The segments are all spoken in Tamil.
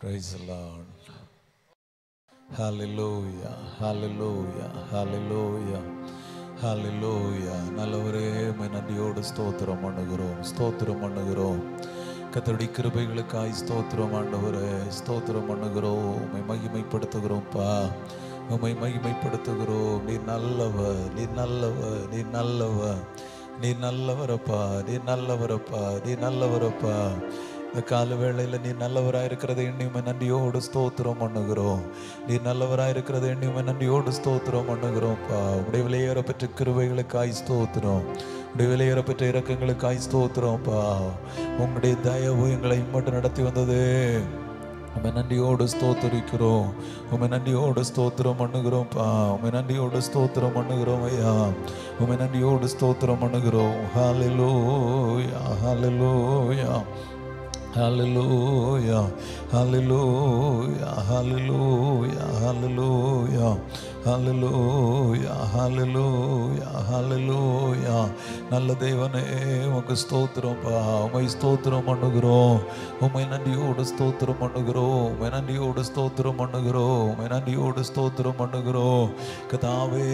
Praise the Lord. Hallelujah. Hallelujah. Hallelujah. Hallelujah. நல்லவரே உம்மை நன்றியோடு ஸ்தோத்திரம் பண்ணுகிறோம் ஸ்தோத்திரம் பண்ணுகிறோம் கத்தருடைய கிருபைகளுக்காய் ஸ்தோத்திரம் ஆண்டவரே ஸ்தோத்திரம் பண்ணுகிறோம் உம்மை மகிமைப்படுத்துகிறோம்ப்பா உம்மை மகிமைப்படுத்துகிறோம் நீ நல்லவர் நீ நல்லவர் நீ நல்லவர் நீ நல்லவரப்பா நீ நல்லவரப்பா நீ நல்லவரப்பா இந்த கால வேளையில் நீ நல்லவராக இருக்கிறத எண்ணியுமே நன்றியோடு ஸ்தோத்திரம் பண்ணுகிறோம் நீ நல்லவராக இருக்கிறத எண்ணியுமே நன்றியோடு ஸ்தோத்திரம் பண்ணுகிறோம்ப்பா உடைய விலையேற பெற்ற கிருபைகளுக்காய் ஸ்தோத்திரம் உடைய விலையேற பெற்ற இறக்கங்களுக்காய் ஸ்தோத்திரம்ப்பா உங்களுடைய தயவு எங்களை மட்டும் நடத்தி வந்தது உமை நன்றியோடு ஸ்தோத்தரிக்கிறோம் உமை நன்றியோடு ஸ்தோத்திரம் பண்ணுகிறோம்ப்பா உமை நன்றியோடு ஸ்தோத்திரம் பண்ணுகிறோம் ஐயா உமை நன்றியோடு ஸ்தோத்திரம் பண்ணுகிறோம் ஹalleluya ஹalleluya Hallelujah, hallelujah, hallelujah, hallelujah, hallelujah, hallelujah, hallelujah. நல்ல தேவனே உமக்கு ஸ்தோத்திரம்ப்பா உமை ஸ்தோத்திரம் பண்ணுகிறோம் உமை நன்றியோடு ஸ்தோத்திரம் பண்ணுகிறோம் உமை நன்றியோடு ஸ்தோத்திரம் பண்ணுகிறோம் உமை நன்றியோடு ஸ்தோத்திரம் பண்ணுகிறோம் கதாவே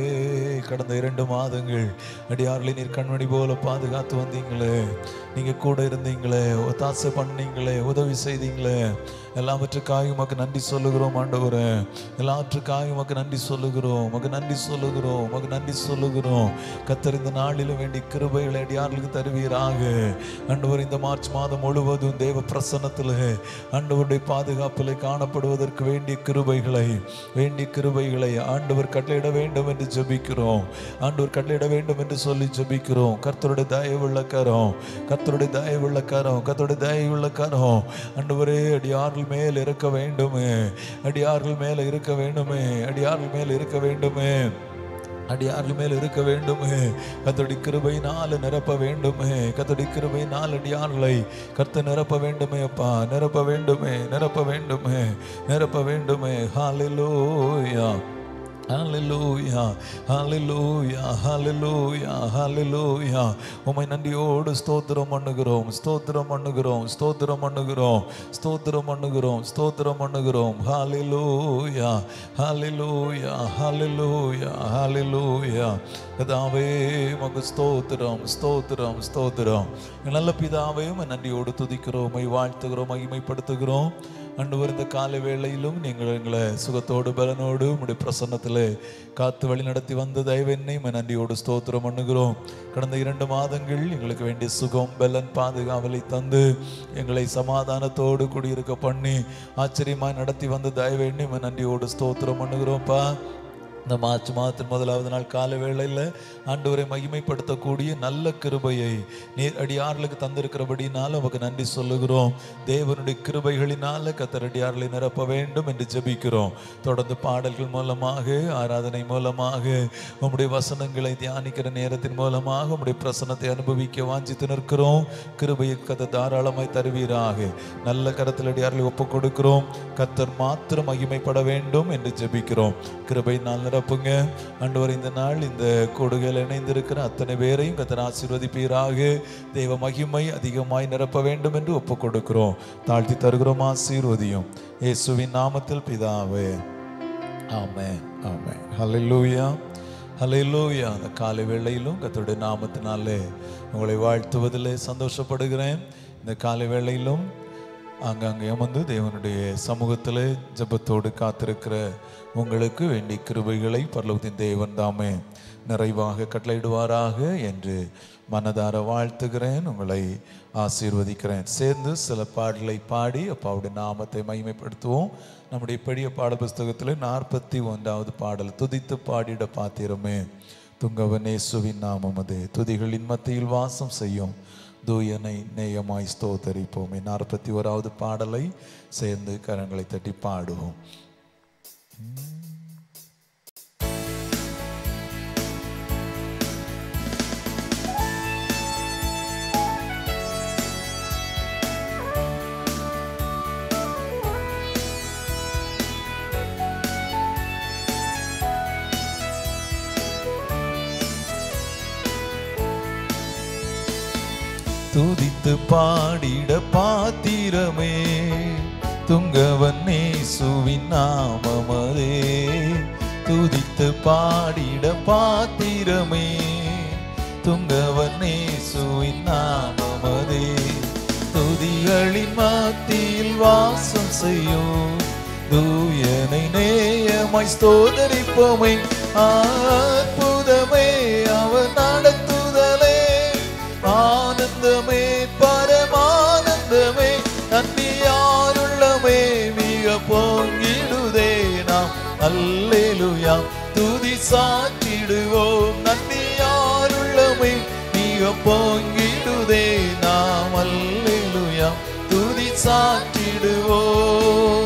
கடந்த இரண்டு மாதங்கள் அடியார்களை நீர் கண்மணி போல பாதுகாத்து வந்தீங்களே நீங்க கூட இருந்தீங்களே ஒத்தாசை பண்ணீங்களே உதவி செய்தீங்களே எல்லாவற்றுக்காக உமக்கு நன்றி சொல்லுகிறோம் ஆண்டவரே எல்லாவற்றுக்காக உமக்கு நன்றி சொல்லுகிறோம் உமக்கு நன்றி சொல்லுகிறோம் உமக்கு நன்றி சொல்லுகிறோம் கத்தர் இந்த நாளிலும் வேண்டி கிருபைகளை அடியார்களுக்கு தருவீராக ஆண்டவர் இந்த மார்ச் மாதம் முழுவதும் தேவ பிரசன்னத்தில் ஆண்டவருடைய பாதுகாப்பில் காணப்படுவதற்கு வேண்டிய கிருபைகளை வேண்டிய கிருபைகளை ஆண்டவர் கட்டளையிட வேண்டும் என்று ஜெபிக்கிறோம் ஆண்டவர் கட்டளையிட வேண்டும் என்று சொல்லி ஜெபிக்கிறோம் கர்த்தருடைய தயவுள்ள கரம் கர்த்தருடைய தயவுள்ள கரம் கர்த்தருடைய தயவுள்ள கரம் ஆண்டவரே அடியார்கள் மேல் இருக்க வேண்டுமே அடியார்கள் மேல் இருக்க வேண்டுமே அடியார்கள் மேல் இருக்க வேண்டுமே அடியார்கள் மேல் இருக்க வேண்டுமே கத்தடி கிருபையினால் நிரப்ப வேண்டுமே கத்தடி கிருபையினால் அடியார்களை கர்த்த நிரப்ப வேண்டுமே அப்பா நிரப்ப வேண்டுமே நிரப்ப வேண்டுமே நிரப்ப வேண்டுமே ஹalleluya ஹalleluya ஹalleluya ஹalleluya ஹalleluya உம்மை நன்றியோடு ஸ்தோத்திரம் பண்ணுகிறோம் ஸ்தோத்திரம் பண்ணுகிறோம் ஸ்தோத்திரம் பண்ணுகிறோம் ஸ்தோத்திரம் பண்ணுகிறோம் ஸ்தோத்திரம் பண்ணுகிறோம் ஹalleluya ஹalleluya ஹalleluya ஹalleluya கதாவே உமக்கு ஸ்தோத்திரம் ஸ்தோத்திரம் ஸ்தோத்திரம் நல்ல பிதாவே உம்மை நன்றியோடு துதிக்கிறோம் உம்மை வாழ்த்துகிறோம் மகிமைப்படுத்துகிறோம் அன்று இந்த காலை வேளையிலும் நீங்கள் எங்களை சுகத்தோடு பலனோடு உங்களுடைய பிரசன்னத்தில் காத்து வழி நடத்தி வந்த தயவெண்ணை நன்றியோடு ஸ்தோத்திரம் பண்ணுகிறோம் கடந்த இரண்டு மாதங்கள் எங்களுக்கு வேண்டிய சுகம் பலன் பாதுகாவலை தந்து எங்களை சமாதானத்தோடு குடியிருக்க பண்ணி ஆச்சரியமாய் நடத்தி வந்த தயவெண்ணை நன்றியோடு ஸ்தோத்திரம் பண்ணுகிறோம்ப்பா இந்த மார்ச் மாதத்தின் முதலாவது நாள் கால வேளையில் ஆண்டவரை மகிமைப்படுத்தக்கூடிய நல்ல கிருபையை நீர் அடியார்களுக்கு தந்திருக்கிறபடினால உமக்கு நன்றி சொல்லுகிறோம் தேவனுடைய கிருபைகளினால கத்தர் அடியார்களை நிரப்ப வேண்டும் என்று ஜெபிக்கிறோம் தொடர்ந்து பாடல்கள் மூலமாக ஆராதனை மூலமாக உம்முடைய வசனங்களை தியானிக்கிற நேரத்தின் மூலமாக உம்முடைய பிரசனத்தை அனுபவிக்க வாஞ்சித்து நிற்கிறோம் கிருபையை கத்த தாராளமாய் தருவீராக நல்ல கரத்தில் அடியார்களை ஒப்புக் கொடுக்கிறோம் கத்தர் மாத்திரம் மகிமைப்பட வேண்டும் என்று ஜெபிக்கிறோம் கிருபை நாள் நிரப்புங்க ஆண்டவர் இந்த நாள் இந்த கொடுகள் இணைந்திருக்கிற அத்தனை பேரையும் கத்தர் ஆசீர்வதிப்பீராக தெய்வ மகிமை அதிகமாய் நிரப்ப வேண்டும் என்று ஒப்புக் கொடுக்கிறோம் தாழ்த்தி தருகிறோம் ஆசீர்வதியும் இயேசுவின் நாமத்தில் பிதாவே ஆமென் ஆமென் ஹalleluya ஹalleluya அந்த காலை வேளையிலும் கர்த்தருடைய நாமத்தினாலே உங்களை வாழ்த்துவதிலே சந்தோஷப்படுகிறேன் இந்த காலை வேளையிலும் ஆங்காங்கே அமர்ந்து தேவனுடைய சமூகத்தில் ஜெபத்தோடு காத்திருக்கிற உங்களுக்கு வேண்டிய கிருபைகளை பரலோகத்தின் தேவன் தாமே நிறைவாக கட்டளையிடுவாராக என்று மனதார வாழ்த்துகிறேன் உங்களை ஆசீர்வதிக்கிறேன் சேர்ந்து சில பாடலை பாடி அப்பாவுடைய நாமத்தை மகிமைப்படுத்துவோம் நம்முடைய பெரிய பாட புஸ்தகத்தில் நாற்பத்தி ஒன்றாவது பாடல் துதித்து பாடிட பாத்திரமே துங்கவனேசுவின் நாமம் அது துதிகளின் மத்தியில் வாசம் செய்யும் தூயனை நேயமாய் ஸ்தோத்தரிப்போமே நாற்பத்தி ஓராவது பாடலை சேர்ந்து கரங்களை தட்டி பாடுவோம் துதித்து பாடிட பாத்திரமே துங்கவன் நேசுவின் நாமமதே துதித்து பாடிட பாத்திரமே துங்கவன் நேசுவின் நாமமதே துதிகளின் மத்தியில் வாசம் செய்யும் தூயனை நேயமாய் ஸ்தோதரிப்போமே அற்புதமே அவர் நடத்துதலே ஆனந்தமே பரமானந்தமே நன்றியாருள்ளமே மிக பொங்கிடுதே நாம் அல்லேலுயா துதி சாற்றிடுவோம் நன்றியாருள்ளமே மிக பொங்கிடுதே நாம் அல்லேலுயா துதி சாற்றிடுவோம்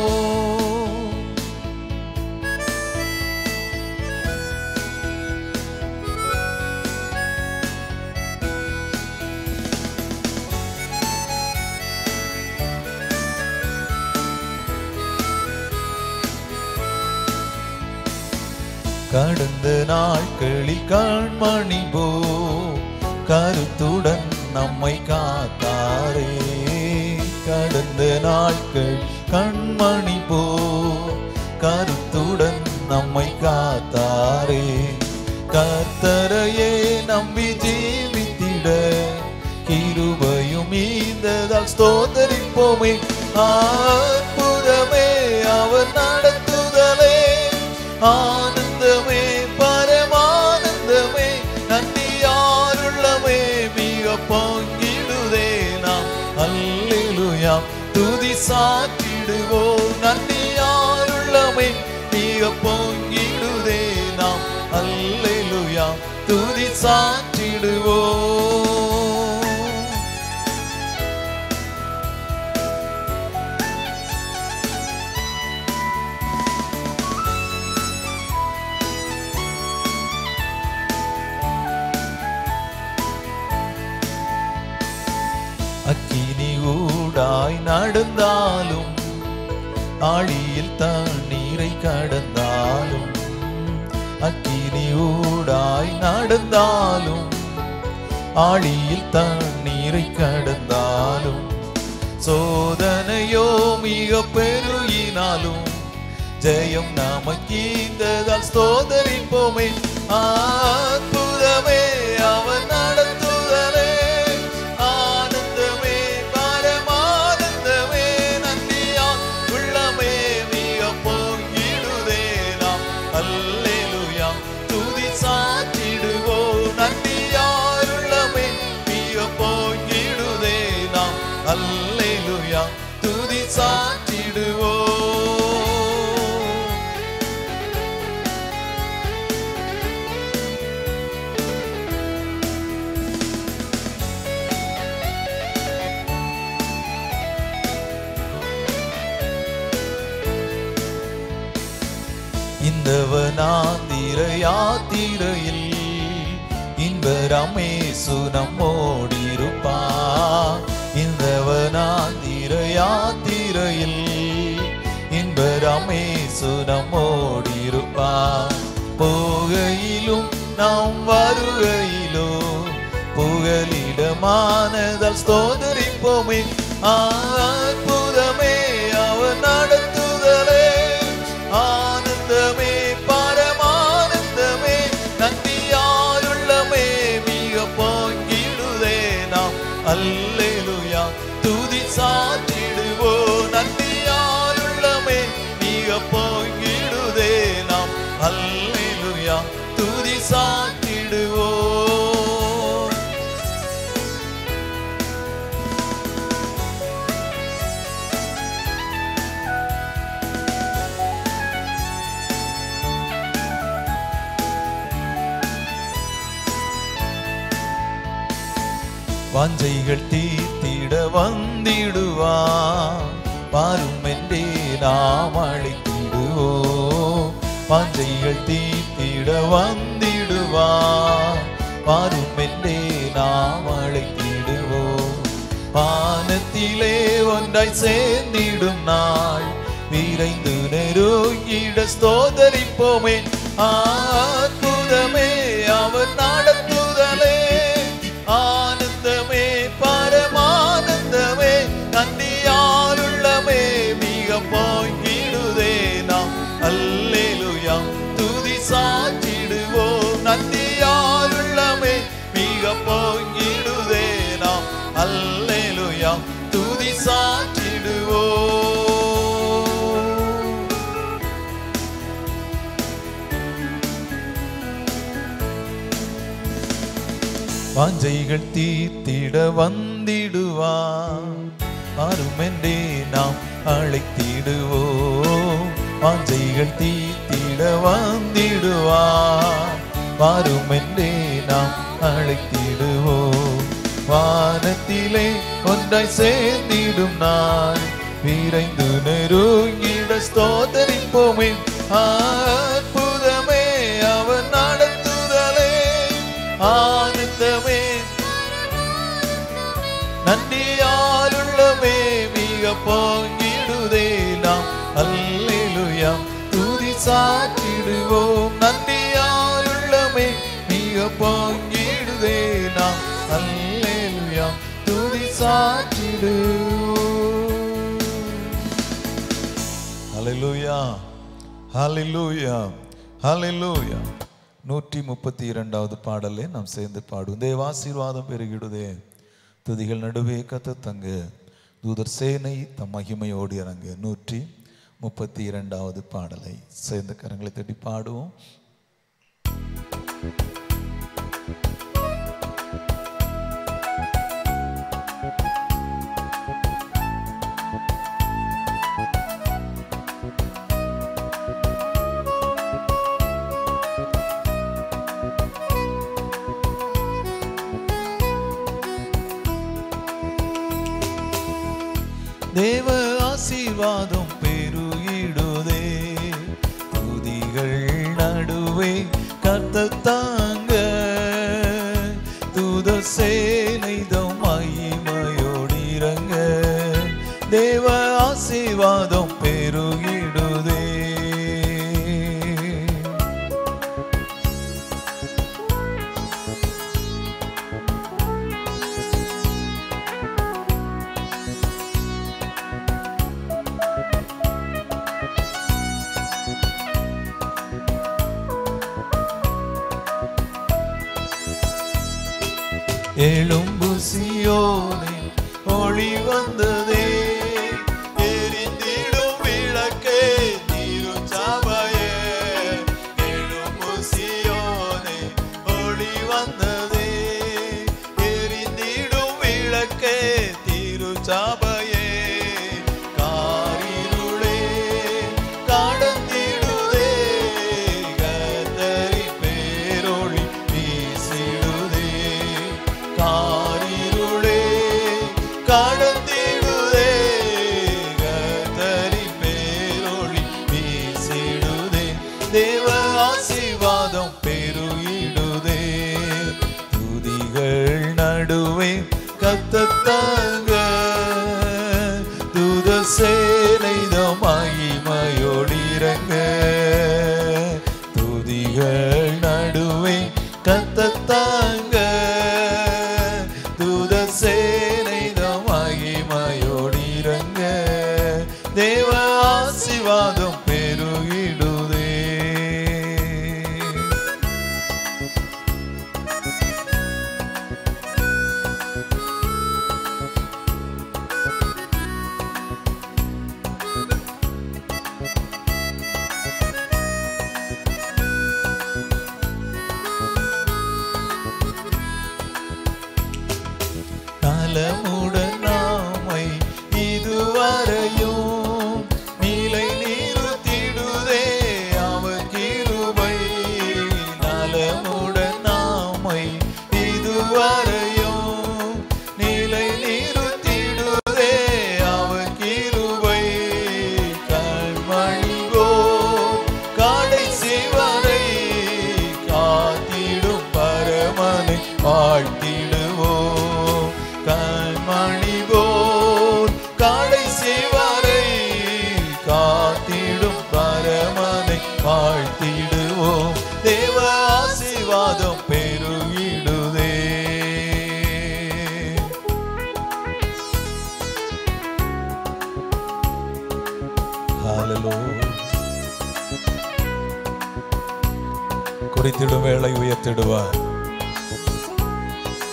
கடந்த நாட்களில் கண்மணி போ கருத்துடன் நம்மை காத்தாரே கடந்த நாட்கள் கண்மணி போ கருத்துடன் நம்மை காத்தாரே கர்த்தரையே நம்பி ஜீவித்திட கிருபையும் ஈந்ததால் ஸ்தோத்தரிப்போமே அற்புதமே அவர் நடத்துதலே ஆனந்தமே பரமானந்தமே நன்றியாருள்ளமே மிக பொங்கிடுதே நாம் அல்லேலுயாம் துதி சாற்றிடுவோம் நன்றியாருள்ளமே மிக பொங்கிடுதே நாம் அல்லேலுயாம் துதி சாற்றிடுவோம் அக்கினி ஊடாய் நடந்தாலும் ஆழியில் தண்ணீரை கடந்தாலும் அக்கினி ஊடாய் நடந்தாலும் ஆழியில் தண்ணீரை கடந்தாலும் சோதனையோ மிக பெருகினாலும் ஜெயம் நமக்கீந்ததால் ஸ்தோதரிப்போமே அற்புதமே அவர் நடத்துதலே ஆனந்தமே பரமானந்தமே நன்றியா உள்ளமே மிக பொங்கிடுதே நாம் அல்லேலுயா துதி சாற்றிடுவோம் நன்றியாருள்ளமே மிக பொங்கிடுதே நாம் அல்லேலுயா துதி சாற்றிடுவோம் இந்தவனாந்திர யாத்திரையில் இன்பரமேசு நம்மோடிருப்பா இந்தவனாந்திர யாத்திரையில் இன்பரமேசு நம்மோடிருப்பா போகையிலும் நாம் வருகையிலும் புகலிடமானதால் ஸ்தோதரிப்போமே அற்புதமே அவர் நடத்துதலே ஆனந்தமே பரமானந்தமே நன்றியாருள்ளமே மிக பொங்கிடுதே நாம் அல்லேலுயா துதி சாற்றிடுவோ நன்றியாருள்ளமே மிக பொங்கிடுதே நாம் அல்லேலுயா துதி சாற்றிடுவோ வாஞ்சைகள் தீர்த்திட வந்திடுவான் பாரும் என்றே நாம் அழைத்திடுவோம் வாஞ்சைகள் தீர்த்திட வந்திடுவான் பாரும் என்றே நாம் அழைத்திடுவோம் வானத்திலே ஒன்றாய் சேர்ந்திடும் நாள் விரைந்து நெருங்கிட ஸ்தோதரிப்போமே அற்புதமே அவர் நடத்துதலே ஆனந்தமே பரமானந்தமே நன்றியாருள்ளமே மிக மிக பொங்கிடுதே நாம் அல்லேலுயா துதி சாற்றிடுவோம் வாஞ்சைகள் தீர்த்திட வந்திடுவான் அருமென்றே நாம் அழைத்திடுவோம் வாஞ்சைகள் தீர்த்திட வந்திடுவான் வாருமென்றே நாம் அழைத்திடுவோம் வானத்திலே ஒன்றாய் சேர்ந்திடும் நான் விரைந்து நெருங்கிட ஸ்தோத்தரிப்போமே அற்புதமே அவன் நடத்துதலே ஆனந்தமே நன்றியாலுள்ளமே மிக பொங்கிடுதே நாம் அல்லேலுயா துதி சாற்றிடுவோம் நன்றியாலுள்ளமே மிக பொங்கிடுதே நாம் அல்லேலுயா துதி சாற்றிடுவோம் ஹalleluya ஹalleluya ஹalleluya நூற்றி முப்பத்தி இரண்டாவது பாடலை நாம் சேர்ந்து பாடுவோம் தேவாசீர்வாதம் பெருகிடுதே துதிகள் நடுவே கத்த தங்க தூதர் சேனை தம் மகிமையோடு இறங்க நூற்றி முப்பத்தி இரண்டாவது பாடலை சேர்ந்த கரங்களை தட்டி பாடுவோம் தேவ ஆசீர்வாதம் பெருகிடுதே துதிகள் நடுவே கத்த தாங்க தூத சேனைதம் மகிமையோடு இறங்க தேவ ஆசீர்வாதம் பெருகிடுதே எழும்பு சியோனே ஒளி வந்ததே எரிந்திடும் விளக்கே திருச்சபையே எழும்பு சியோனே ஒளி வந்ததே எரிந்திடும் விளக்கே திருச்சபையே காரிருளே கடந்திடுதே கத்தரி பேரொளி வீசிடுதே காரிருளே கடந்திடுதே கத்தரி பேரொளி வீசிடுதே தேவ ஆசீர்வாதம் பெருகிடுதே துதிகள் நடுவே கத்தத்தாங்க துத சேனைதம் மகிமையோடிறங்க துதிகள் நடுவே கத்தத்தாங்க துத சேனைதம் மகிமையோடிறங்க தேவ ஆசீர்வாதம் பெருகிடுதே நலமுடன் நாமை இதுவரையும் நிலை நிறுத்திடுதே அவர் கிருபை நலமுடன் நாமை இதுவரையும் நிலை நிறுத்திடுதே அவர் கிருபை கண்மணிகோ கடைசி வரை காத்திடும் பரமனை வாழ்த்திடுவோம் கண்மணி போல் கடைசி வரை காத்திடும் பரமனை வாழ்த்திடுவோம் தேவ ஆசீர்வாதம் பெருகிடுதே Hallelujah. குறித்திடும் வேளை உயர்த்திடுவார்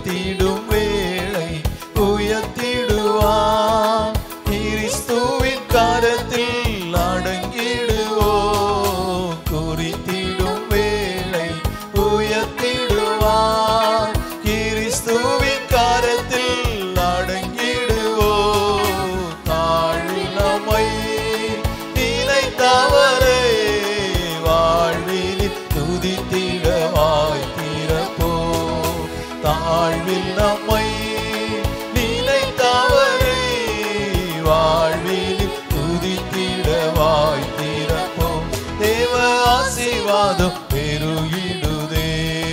குறித்திடும் வேளை உயர்த்திடுவார் கிறிஸ்துவின் கரத்தில் அடங்கிடுவோம் குறித்திடும் வேளை உயர்த்திடுவார் கிறிஸ்துவின் கரத்தில் அடங்கிடுவோம் தாழ்நிலமை நிலைத்தவரே வாழ்வில் துதித்திட வாய்த்திரப்போ தாழ்வில் நம்மை நினைத்தவரே வாழ்வில் துதித்திட வாய்த்திரப்போ தேவ ஆசீர்வாதம் பெருகிடுதே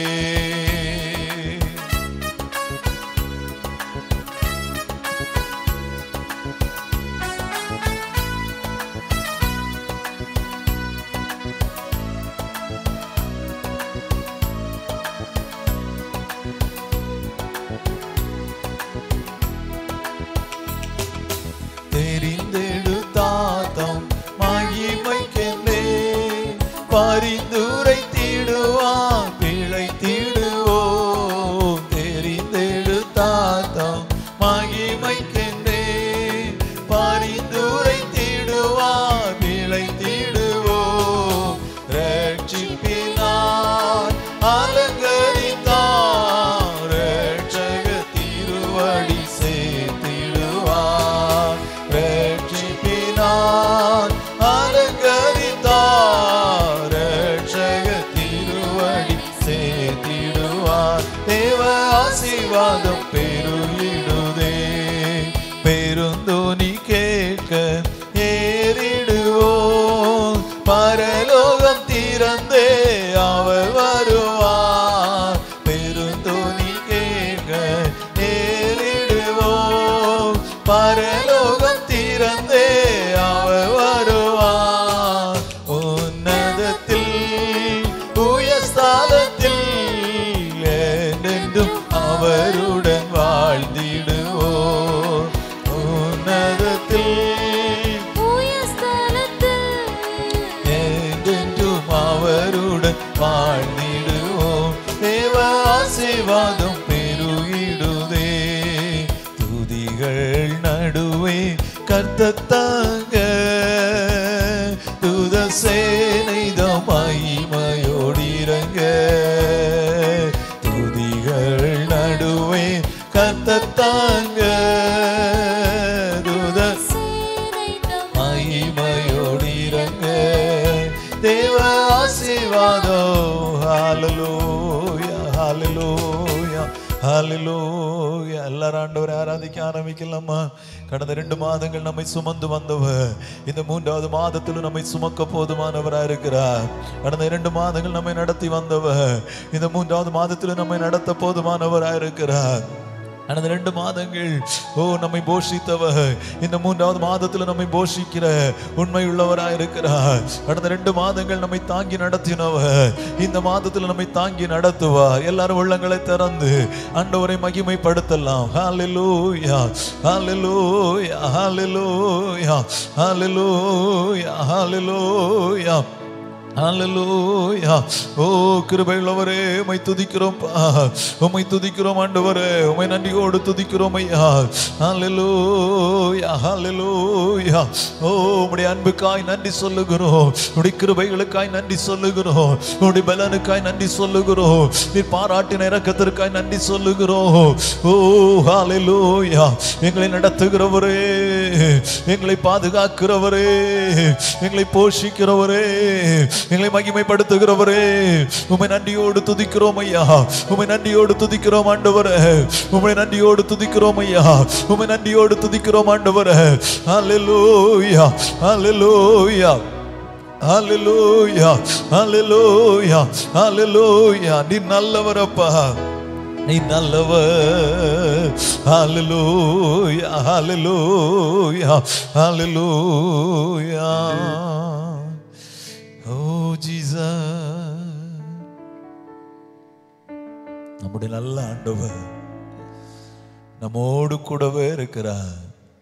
தெரிந்தெடுத்தாத்தம் மகிமைக்கென்றே பரிந்துரை தீடுவான் பிழை தீடுவோம் தெரிந்தெடுத்தாத்தம் மகிமைக்கென்றே பரிந்துரை தீடுவான் பிழை தீடுவோம் ரட்சிப்பினார் அலங்கரித்தார் ரட்சக திருவடி சேர்த்திடுவார் ரட்சிப்பினார் அலங்கரித்தார் ரட்சக திருவடி சேர்த்திடுவார் தேவ ஆசீர்வாதம் பெருகிடுதே பெருந்தோனி கேட்க ஏறிடுவோம் பரலோகம் திறந்தே அவர் வருவார் பெருந்தோனி கேட்க ஏறிடுவோம் பரலோகம் திறந்தே அவர் வருவார் உன்னதத்தில் உயஸ்தாலத்தில் என்றென்றும் அவருடன் வாழ்ந்திடுவோம் உன்னதத்தில் என்றென்றும் அவருடன் வாழ்ந்திடுவோம் தேவ ஆசீர்வாதம் பெருகிடுதே துதிகள் நடுவே கர்த்தத்தாங்க துத சேனைதம் மகிமையோடிரங்க துதிகள் நடுவே கர்த்தத்தாங்க துத மகிமையோடிரங்க தேவ ஆசீர்வாதம் ஹalleluya ஹalleluya ஹalleluya எல்லாரும் ஆண்டவரை ஆராதிக்க ஆரம்பிக்கலாமா கடந்த ரெண்டு மாதங்கள் நம்மை சுமந்து வந்தவர் இந்த மூன்றாவது மாதத்திலும் நம்மை சுமக்க போதுமானவராக இருக்கிறார் கடந்த இரண்டு மாதங்கள் நம்மை நடத்தி வந்தவர் இந்த மூன்றாவது மாதத்திலும் நம்மை நடத்த போதுமானவராக இருக்கிறார் கடந்த ரெண்டு மாதங்கள் ஓ நம்மை போஷித்தவர் இந்த மூன்றாவது மாதத்துல நம்மை போஷிக்கிற உண்மை உள்ளவராய் இருக்கிறார் கடந்த ரெண்டு மாதங்கள் நம்மை தாங்கி நடத்தினவர் இந்த மாதத்துல நம்மை தாங்கி நடத்துவா எல்லாரும் உள்ளங்களை திறந்து ஆண்டவரை மகிமைப்படுத்தலாம் ஹalleluya ஹalleluya ஹalleluya ஹalleluya ஹalleluya ஹalleluya ஓ கிருபையுள்ளவரே உம்மை துதிக்கிறோம் உம்மை துதிக்கிறோம் ஆண்டவரே உம்மை நன்றியோடு துதிக்கிறோம் ஐயா ஹalleluya ஹalleluya ஓ உம்முடைய அன்புக்காய் நன்றி சொல்லுகிறோம் உம்முடைய கிருபைகளுக்காய் நன்றி சொல்லுகிறோம் உம்முடைய பலனுக்காய் நன்றி சொல்லுகிறோம் நீர் பாராட்டின இரக்கத்திற்காய் நன்றி சொல்லுகிறோம் ஓ ஹalleluya எங்களை நடத்துகிறவரே எங்களை பாதுகாக்கிறவரே எங்களை போஷிக்கிறவரே எங்களை மகிமைப்படுத்துகிறவரே உமை நன்றியோடு துதிக்கிறோம் ஐயா உமை நன்றியோடு துதிக்கிறோம் ஆண்டவரே உமை நன்றியோடு துதிக்கிறோம் ஐயா உமை நன்றியோடு துதிக்கிறோம் ஆண்டவரே ஹalleluya ஹalleluya ஹalleluya ஹalleluya ஹalleluya நீ நல்லவரப்பா நீ நல்லவர் ஹalleluya ஹalleluya ஹalleluya ஓ ஜீசஸ் நம்முடைய நல்ல ஆண்டவர் நம்மோடு கூடவே இருக்கிறார்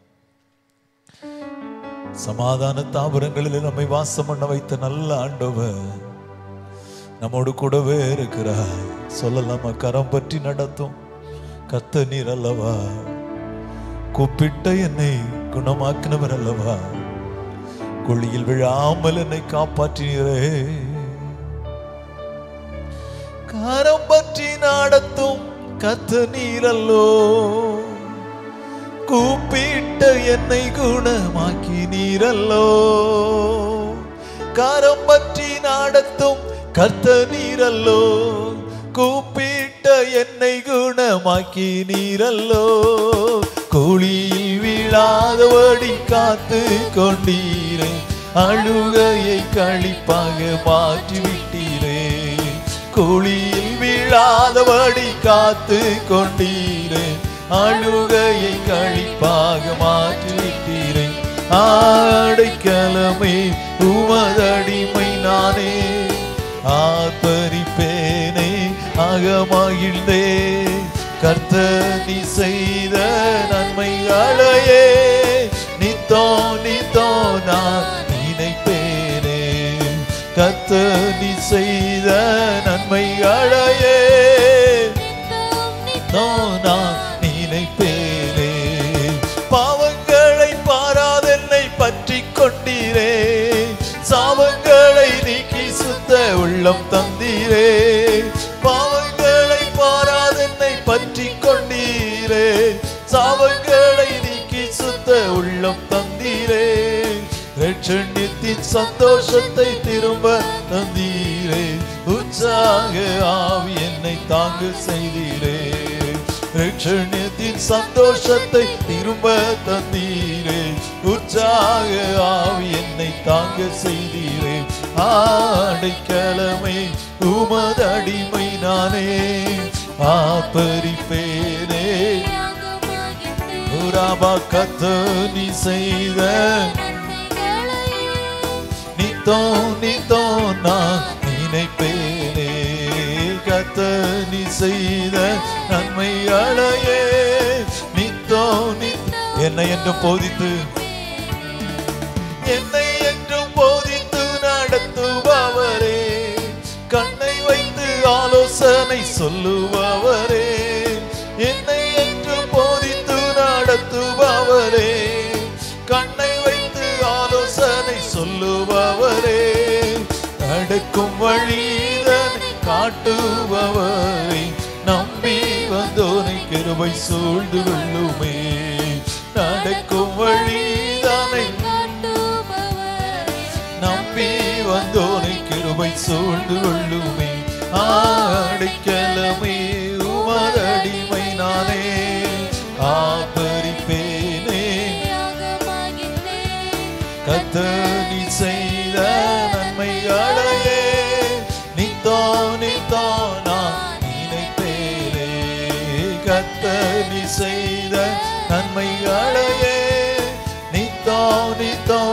சமாதான தாபரங்களில் நம்மை வாசம் பண்ண வைத்த நல்ல ஆண்டவர் நம்மோடு கூடவே இருக்கிறார் சொல்லலாமா கரம் பற்றி நடத்தும் கத்த நீர் அல்லவா கூப்பிட்ட என்னை குணமாக்கினவர் அல்லவா குழியில் விழாமல் என்னை காப்பாற்றினீரே கரம் பற்றி நடத்தும் கத்த நீரல்லோ கூப்பிட்ட என்னை குணமாக்கி நீரல்லோ கரம் பற்றி நடத்தும் கர்த்த நீரல்லோ கூப்பிட்ட என்னை குணமாக்கி நீரல்லோ குழியில் வீழாதபடி காத்து கொண்டீரே அழுகையை கழிப்பாக மாற்றி விட்டீரே குழியில் வீழாதபடி காத்து கொண்டீரே அழுகையை கழிப்பாக மாற்றி விட்டீரே ஆடைக்கலமே உமதடிமை நானே ஆர்ப்பரிப்பேனே அகமகிழ்ந்தே கர்த்தனி செய்த நன்மைகளையே நித்தோ நித்தோ நான் நினைப்பேனே கர்த்தனி செய்த நன்மைகளையே நித்தோ நான் நினைப்பேனே பாவங்களை பாராதென்னை பற்றி கொண்டீரே சாபங்களை நீக்கி சுத்த உள்ளம் தந்தீரே பாவங்களை பாராதென்னை பற்றி கொண்டீரே சாபங்களை நீக்கி சுத்த உள்ளம் தந்தீரே ரட்சண்யத்தின் சந்தோஷத்தை திரும்ப தந்தீரே உற்சாக ஆவி என்னை தாங்க செய்தீரே ரட்சண்யத்தின் சந்தோஷத்தை திரும்ப தந்தீரே உற்சாக ஆவி என்னை தாங்க செய்தீரே ஆடைக்கிழமை உமது அடிமை நானே ஆப்பரிப்பேனே உராபா கத்த நீ செய்த நித்தோ நித்தோ நான் நினைப்பேனே கத்த நீ செய்த நன்மைகளையே நித்தோ நி என்னை என்றும் போதித்து என்னை என்றும் போதித்து நடத்துபவரே கண்ணை வைத்து ஆலோசனை சொல்லுபவரே என்னை என்றும் போதித்து நடத்துபவரே கண்ணை வைத்து ஆலோசனை சொல்லுபவரே நடக்கும் வழிதனை காட்டுபவரை நம்பி வந்தோனை கிருபை சூழ்ந்து கொள்ளுமே நடக்கும் வழிதானை நம்பி வந்தோனை கிருபை சூழ்ந்து கொள்ளுமே ஆடைக்கலமே உமதடிமை நானே ஆபரிப்பேனே கத்தனி செய்த நன்மைகளையே நித்தோ நித்தோ நான் நினைப்பேனே கத்தனி செய்த நன்மைகளையே நித்தோ நித்தோ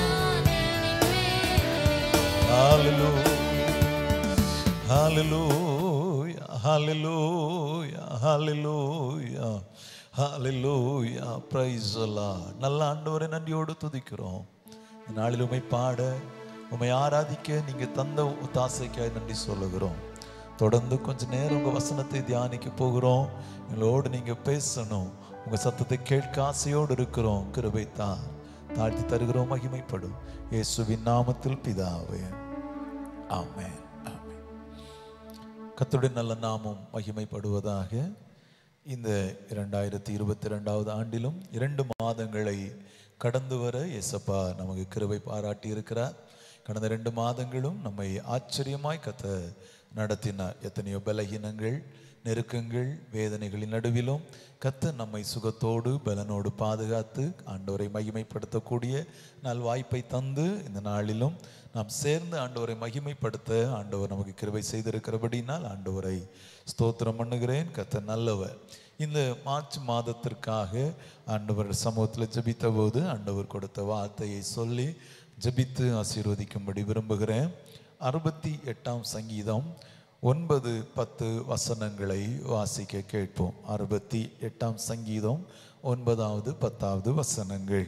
Hallelujah. Hallelujah. Hallelujah. Hallelujah. Hallelujah. Praise the Lord. நல்ல ஆண்டவரை நன்றியோடு துதிக்கிறோம் இந்த நாளில் உமை பாட உமை ஆராதிக்க நீங்க தந்த தாசைக்காய் நன்றி சொல்லுகிறோம் தொடர்ந்து கொஞ்ச நேரம் உங்க வசனத்தை தியானிக்க போகிறோம் எங்களோடு நீங்க பேசணும் உங்க சத்தத்தை கேட்க ஆசையோடு இருக்கிறோம் கிருபை தான் தாழ்த்தி தருகிறோம் மகிமைப்படும் இயேசுவின் நாமத்தில் பிதாவே ஆமென் ஆமென் கர்த்தருடைய நல்ல நாமம் மகிமைப்படுவதாக இந்த இரண்டாயிரத்தி இருபத்தி ரெண்டாவது ஆண்டிலும் இரண்டு மாதங்களை கடந்து வர இயேசப்பா நமக்கு கிருபை பாராட்டி இருக்கிறார் கடந்த ரெண்டு மாதங்களும் நம்மை ஆச்சரியமாய் கத்த நடத்தினார் எத்தனையோ பலகீனங்கள் நெருக்கங்கள் வேதனைகளின் நடுவிலும் கத்த நம்மை சுகத்தோடு பலனோடு பாதுகாத்து ஆண்டவரை மகிமைப்படுத்தக்கூடிய நல்வாய்ப்பை தந்து இந்த நாளிலும் நாம் சேர்ந்து ஆண்டவரை மகிமைப்படுத்த ஆண்டவர் நமக்கு கிருபை செய்திருக்கிறபடினால் ஆண்டவரை ஸ்தோத்திரம் பண்ணுகிறேன் கத்த நல்லவர் இந்த மார்ச் மாதத்திற்காக ஆண்டவர் சமூகத்தில் ஜெபித்த போது ஆண்டவர் கொடுத்த வார்த்தையை சொல்லி ஜெபித்து ஆசீர்வதிக்கும்படி விரும்புகிறேன் அறுபத்தி எட்டாம் சங்கீதம் ஒன்பது பத்து வசனங்களை வாசிக்க கேட்போம் அறுபத்தி எட்டாம் சங்கீதம் ஒன்பதாவது பத்தாவது வசனங்கள்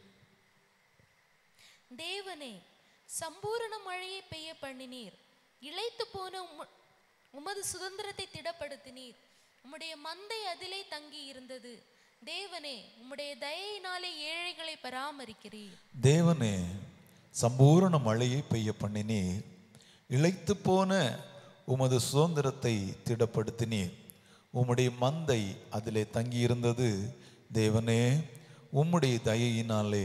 தேவனே சம்பூரண மழையை பெய்ய பண்ணினீர் இளைத்து போன உம்ம- உமது சுதந்திரத்தை திடப்படுத்தினீர் உம்முடைய மந்தை அதிலே தங்கி இருந்தது தேவனே உம்முடைய தயையினாலே ஏழைகளை பராமரிக்கிறீர் தேவனே சம்பூரண மழையை பெய்ய பண்ணினீர் இளைத்து போன உமது சுதந்திரத்தை திடப்படுத்தினீர் உம்முடைய மந்தை அதிலே தங்கியிருந்தது தேவனே உம்முடைய தயையினாலே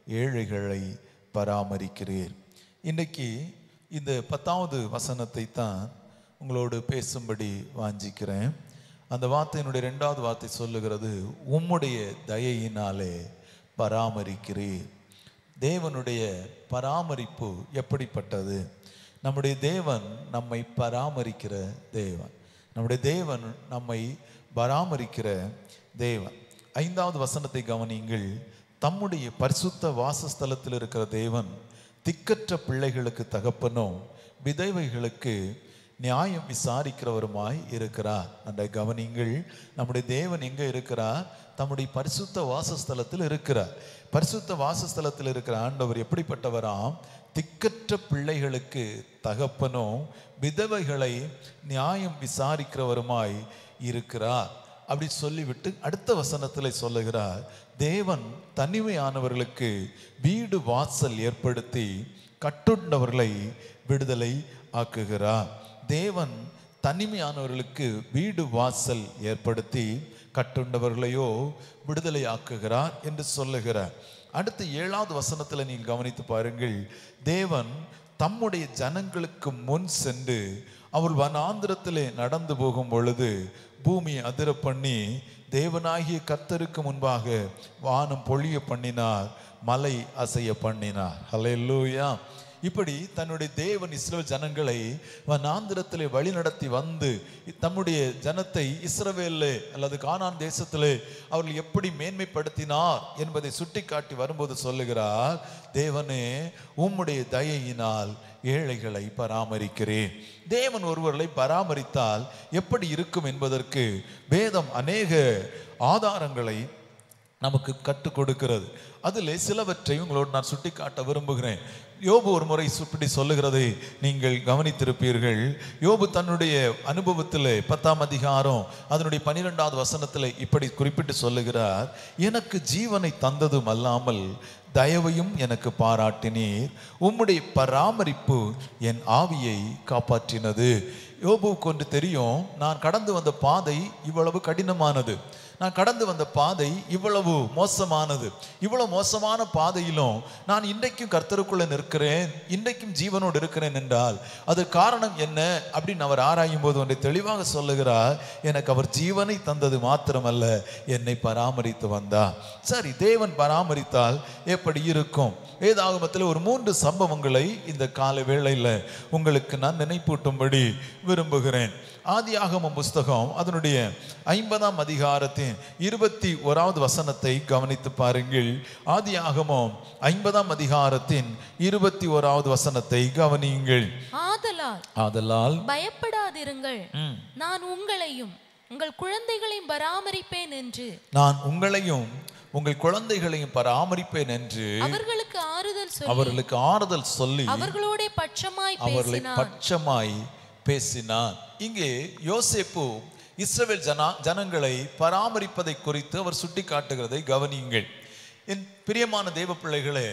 ஏழைகளை பராமரிக்கிறீர் இன்னைக்கு இந்த பத்தாவது வசனத்தை தான் உங்களோடு பேசும்படி வாஞ்சிக்கிறேன் அந்த வார்த்தையினுடைய ரெண்டாவது வார்த்தை சொல்லுகிறது உம்முடைய தயையினாலே பராமரிக்கிறீர் தேவனுடைய பராமரிப்பு எப்படிப்பட்டது நம்முடைய தேவன் நம்மை பராமரிக்கிற தேவன் நம்முடைய தேவன் நம்மை பராமரிக்கிற தேவன் ஐந்தாவது வசனத்தை கவனியுங்கள் தம்முடைய பரிசுத்த வாசஸ்தலத்தில் இருக்கிற தேவன் திக்கற்ற பிள்ளைகளுக்கு தகப்பனும் விதவைகளுக்கு நியாயம் விசாரிக்கிறவருமாய் இருக்கிறார் அந்த கவனிங்கள் நம்முடைய தேவன் எங்க இருக்கிறார் தம்முடைய பரிசுத்த வாசஸ்தலத்தில் இருக்கிறார் பரிசுத்த வாசஸ்தலத்தில் இருக்கிற ஆண்டவர் எப்படிப்பட்டவராம் திக்கற்ற பிள்ளைகளுக்கு தகப்பனும் விதவைகளை நியாயம் விசாரிக்கிறவருமாய் இருக்கிறார் அப்படி சொல்லிவிட்டு அடுத்த வசனத்தில் சொல்லுகிறார் தேவன் தனிமையானவர்களுக்கு வீடு வாசல் ஏற்படுத்தி கட்டுண்டவர்களை விடுதலை ஆக்குகிறார் தேவன் தனிமையானவர்களுக்கு வீடு வாசல் ஏற்படுத்தி கட்டுண்டவர்களையோ விடுதலை ஆக்குகிறார் என்று சொல்லுகிறார் அடுத்து ஏழாவது வசனத்தில் நீங்கள் கவனித்து பாருங்கள் தேவன் தம்முடைய ஜனங்களுக்கு முன் சென்று அவர் வனாந்திரத்திலே நடந்து போகும் பொழுது பூமி அதிர பண்ணி தேவனாகிய கர்த்தருக்கு முன்பாக வானம் பொழிய பண்ணினார் மலை அசைய பண்ணினார் ஹalleluya இப்படி தன்னுடைய தேவன் இஸ்ரவேல் ஜனங்களை வனாந்திரத்திலே வழிநடத்தி வந்து தம்முடைய ஜனத்தை இஸ்ரவேலே அல்லது கானான் தேசத்திலே அவர்கள் எப்படி மேன்மைப்படுத்தினார் என்பதை சுட்டிக்காட்டி வரும்போது சொல்லுகிறார் தேவனே உம்முடைய தயையினால் ஏழைகளை பராமரிக்கிறேன் தேவன் ஒருவர்களை பராமரித்தால் எப்படி இருக்கும் என்பதற்கு வேதம் அநேக ஆதாரங்களை நமக்கு கற்றுக் கொடுக்கிறது அதில் சிலவற்றை உங்களோடு நான் சுட்டிக்காட்ட விரும்புகிறேன் யோபு ஒரு முறை சுட்டி சொல்லுகிறதை நீங்கள் கவனித்திருப்பீர்கள் யோபு தன்னுடைய அனுபவத்தில் பத்தாம் அதிகாரம் அதனுடைய பனிரெண்டாவது வசனத்தில் இப்படி குறிப்பிட்டு சொல்லுகிறார் எனக்கு ஜீவனை தந்ததும் அல்லாமல் தயவையும் எனக்கு பாராட்டினீர் உம்முடைய பராமரிப்பு என் ஆவியை காப்பாற்றினது யோபுவுக்கு ஒன்று தெரியும் நான் கடந்து வந்த பாதை இவ்வளவு கடினமானது நான் கடந்து வந்த பாதை இவ்வளவு மோசமானது இவ்வளவு மோசமான பாதையிலும் நான் இன்றைக்கும் கர்த்தருக்குள்ள நிற்கிறேன் இன்றைக்கும் ஜீவனோடு இருக்கிறேன் என்றால் அது காரணம் என்ன அப்படின்னு அவர் ஆராயும் போது ஒன்றை தெளிவாக சொல்லுகிறார் எனக்கு அவர் ஜீவனை தந்தது மாத்திரமல்ல என்னை பராமரித்து வந்தார் சரி தேவன் பராமரித்தால் எப்படி இருக்கும் வேதாகமத்தில் ஒரு மூன்று சம்பவங்களை இந்த கால வேளையில் உங்களுக்கு நான் நினைப்பூட்டும்படி விரும்புகிறேன் ஆதியாகமம் புஸ்தகம் அதனுடைய ஐம்பதாம் அதிகாரத்தின் இருபத்தி ஓராவது வசனத்தை கவனித்து பாருங்கள் ஆதியாகமம் ஐம்பதாம் அதிகாரத்தின் இருபத்தி ஓராவது வசனத்தை கவனியுங்கள் ஆதலால் ஆதலால் பயப்படாதிருங்கள் ம், நான் உங்களையும் உங்கள் குழந்தைகளையும் பராமரிப்பேன் என்று நான் உங்களையும் உங்கள் குழந்தைகளையும் பராமரிப்பேன் என்று அவர்களுக்கு ஆறுதல் சொல்லி அவர்களுக்கு ஆறுதல் சொல்லி அவர்களோட பட்சமாய் அவர்களை பேசினான் பட்சமாய் பேசினார் இங்கே யோசேப்பு இஸ்ரவேல் ஜனா ஜனங்களை பராமரிப்பதை குறித்து அவர் சுட்டி காட்டுகிறதை கவனியுங்கள் என் பிரியமான தேவ பிள்ளைகளே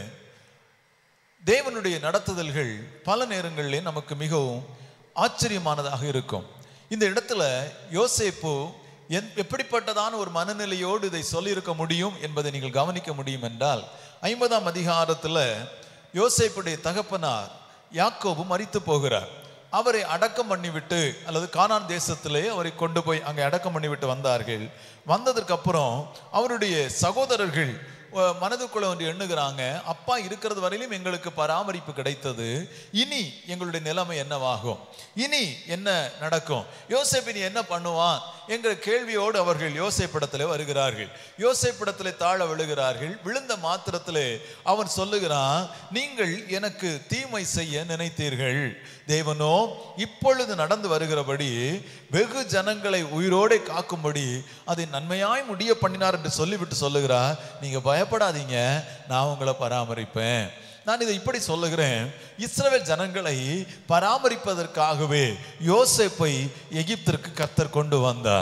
தேவனுடைய நடத்துதல்கள் பல நேரங்களிலே நமக்கு மிகவும் ஆச்சரியமானதாக இருக்கும் இந்த இடத்துல யோசேப்பு என் எப்படிப்பட்டதான ஒரு மனநிலையோடு இதை சொல்லியிருக்க முடியும் என்பதை நீங்கள் கவனிக்க முடியும் என்றால் ஐம்பதாம் அதிகாரத்தில் யோசேப்புடைய தகப்பனார் யாக்கோபு மரித்து போகிறார் அவரை அடக்கம் பண்ணிவிட்டு அல்லது கானான் தேசத்திலே அவரை கொண்டு போய் அங்கே அடக்கம் பண்ணிவிட்டு வந்தார்கள் வந்ததற்கு அப்புறம் அவருடைய சகோதரர்கள் அஹ், மனதுக்குள்ள ஒன்று எண்ணுகிறாங்க அப்பா இருக்கிறது வரையிலும் எங்களுக்கு பராமரிப்பு கிடைத்தது இனி எங்களுடைய நிலைமை என்னவாகும் இனி என்ன நடக்கும் யோசேப்பு இனி என்ன பண்ணுவான் என்கிற கேள்வியோடு அவர்கள் யோசேப்பிடத்திலே வருகிறார்கள் யோசேப்பிடத்திலே தாழ விழுகிறார்கள் விழுந்த மாத்திரத்திலே அவன் சொல்லுகிறான் நீங்கள் எனக்கு தீமை செய்ய நினைத்தீர்கள் தேவனோ இப்பொழுது நடந்து வருகிறபடி வெகு ஜனங்களை உயிரோடே காக்கும்படி அதை நன்மையாய் முடிய பண்ணினார் என்று சொல்லிவிட்டு சொல்லுகிறார் நீங்க பயப்படாதீங்க நான் உங்களை பராமரிப்பேன் நான் இதை இப்படி சொல்லுகிறேன் இஸ்ரவேல் ஜனங்களை பராமரிப்பதற்காகவே யோசேப்பை எகிப்திற்கு கர்த்தர் கொண்டு வந்தார்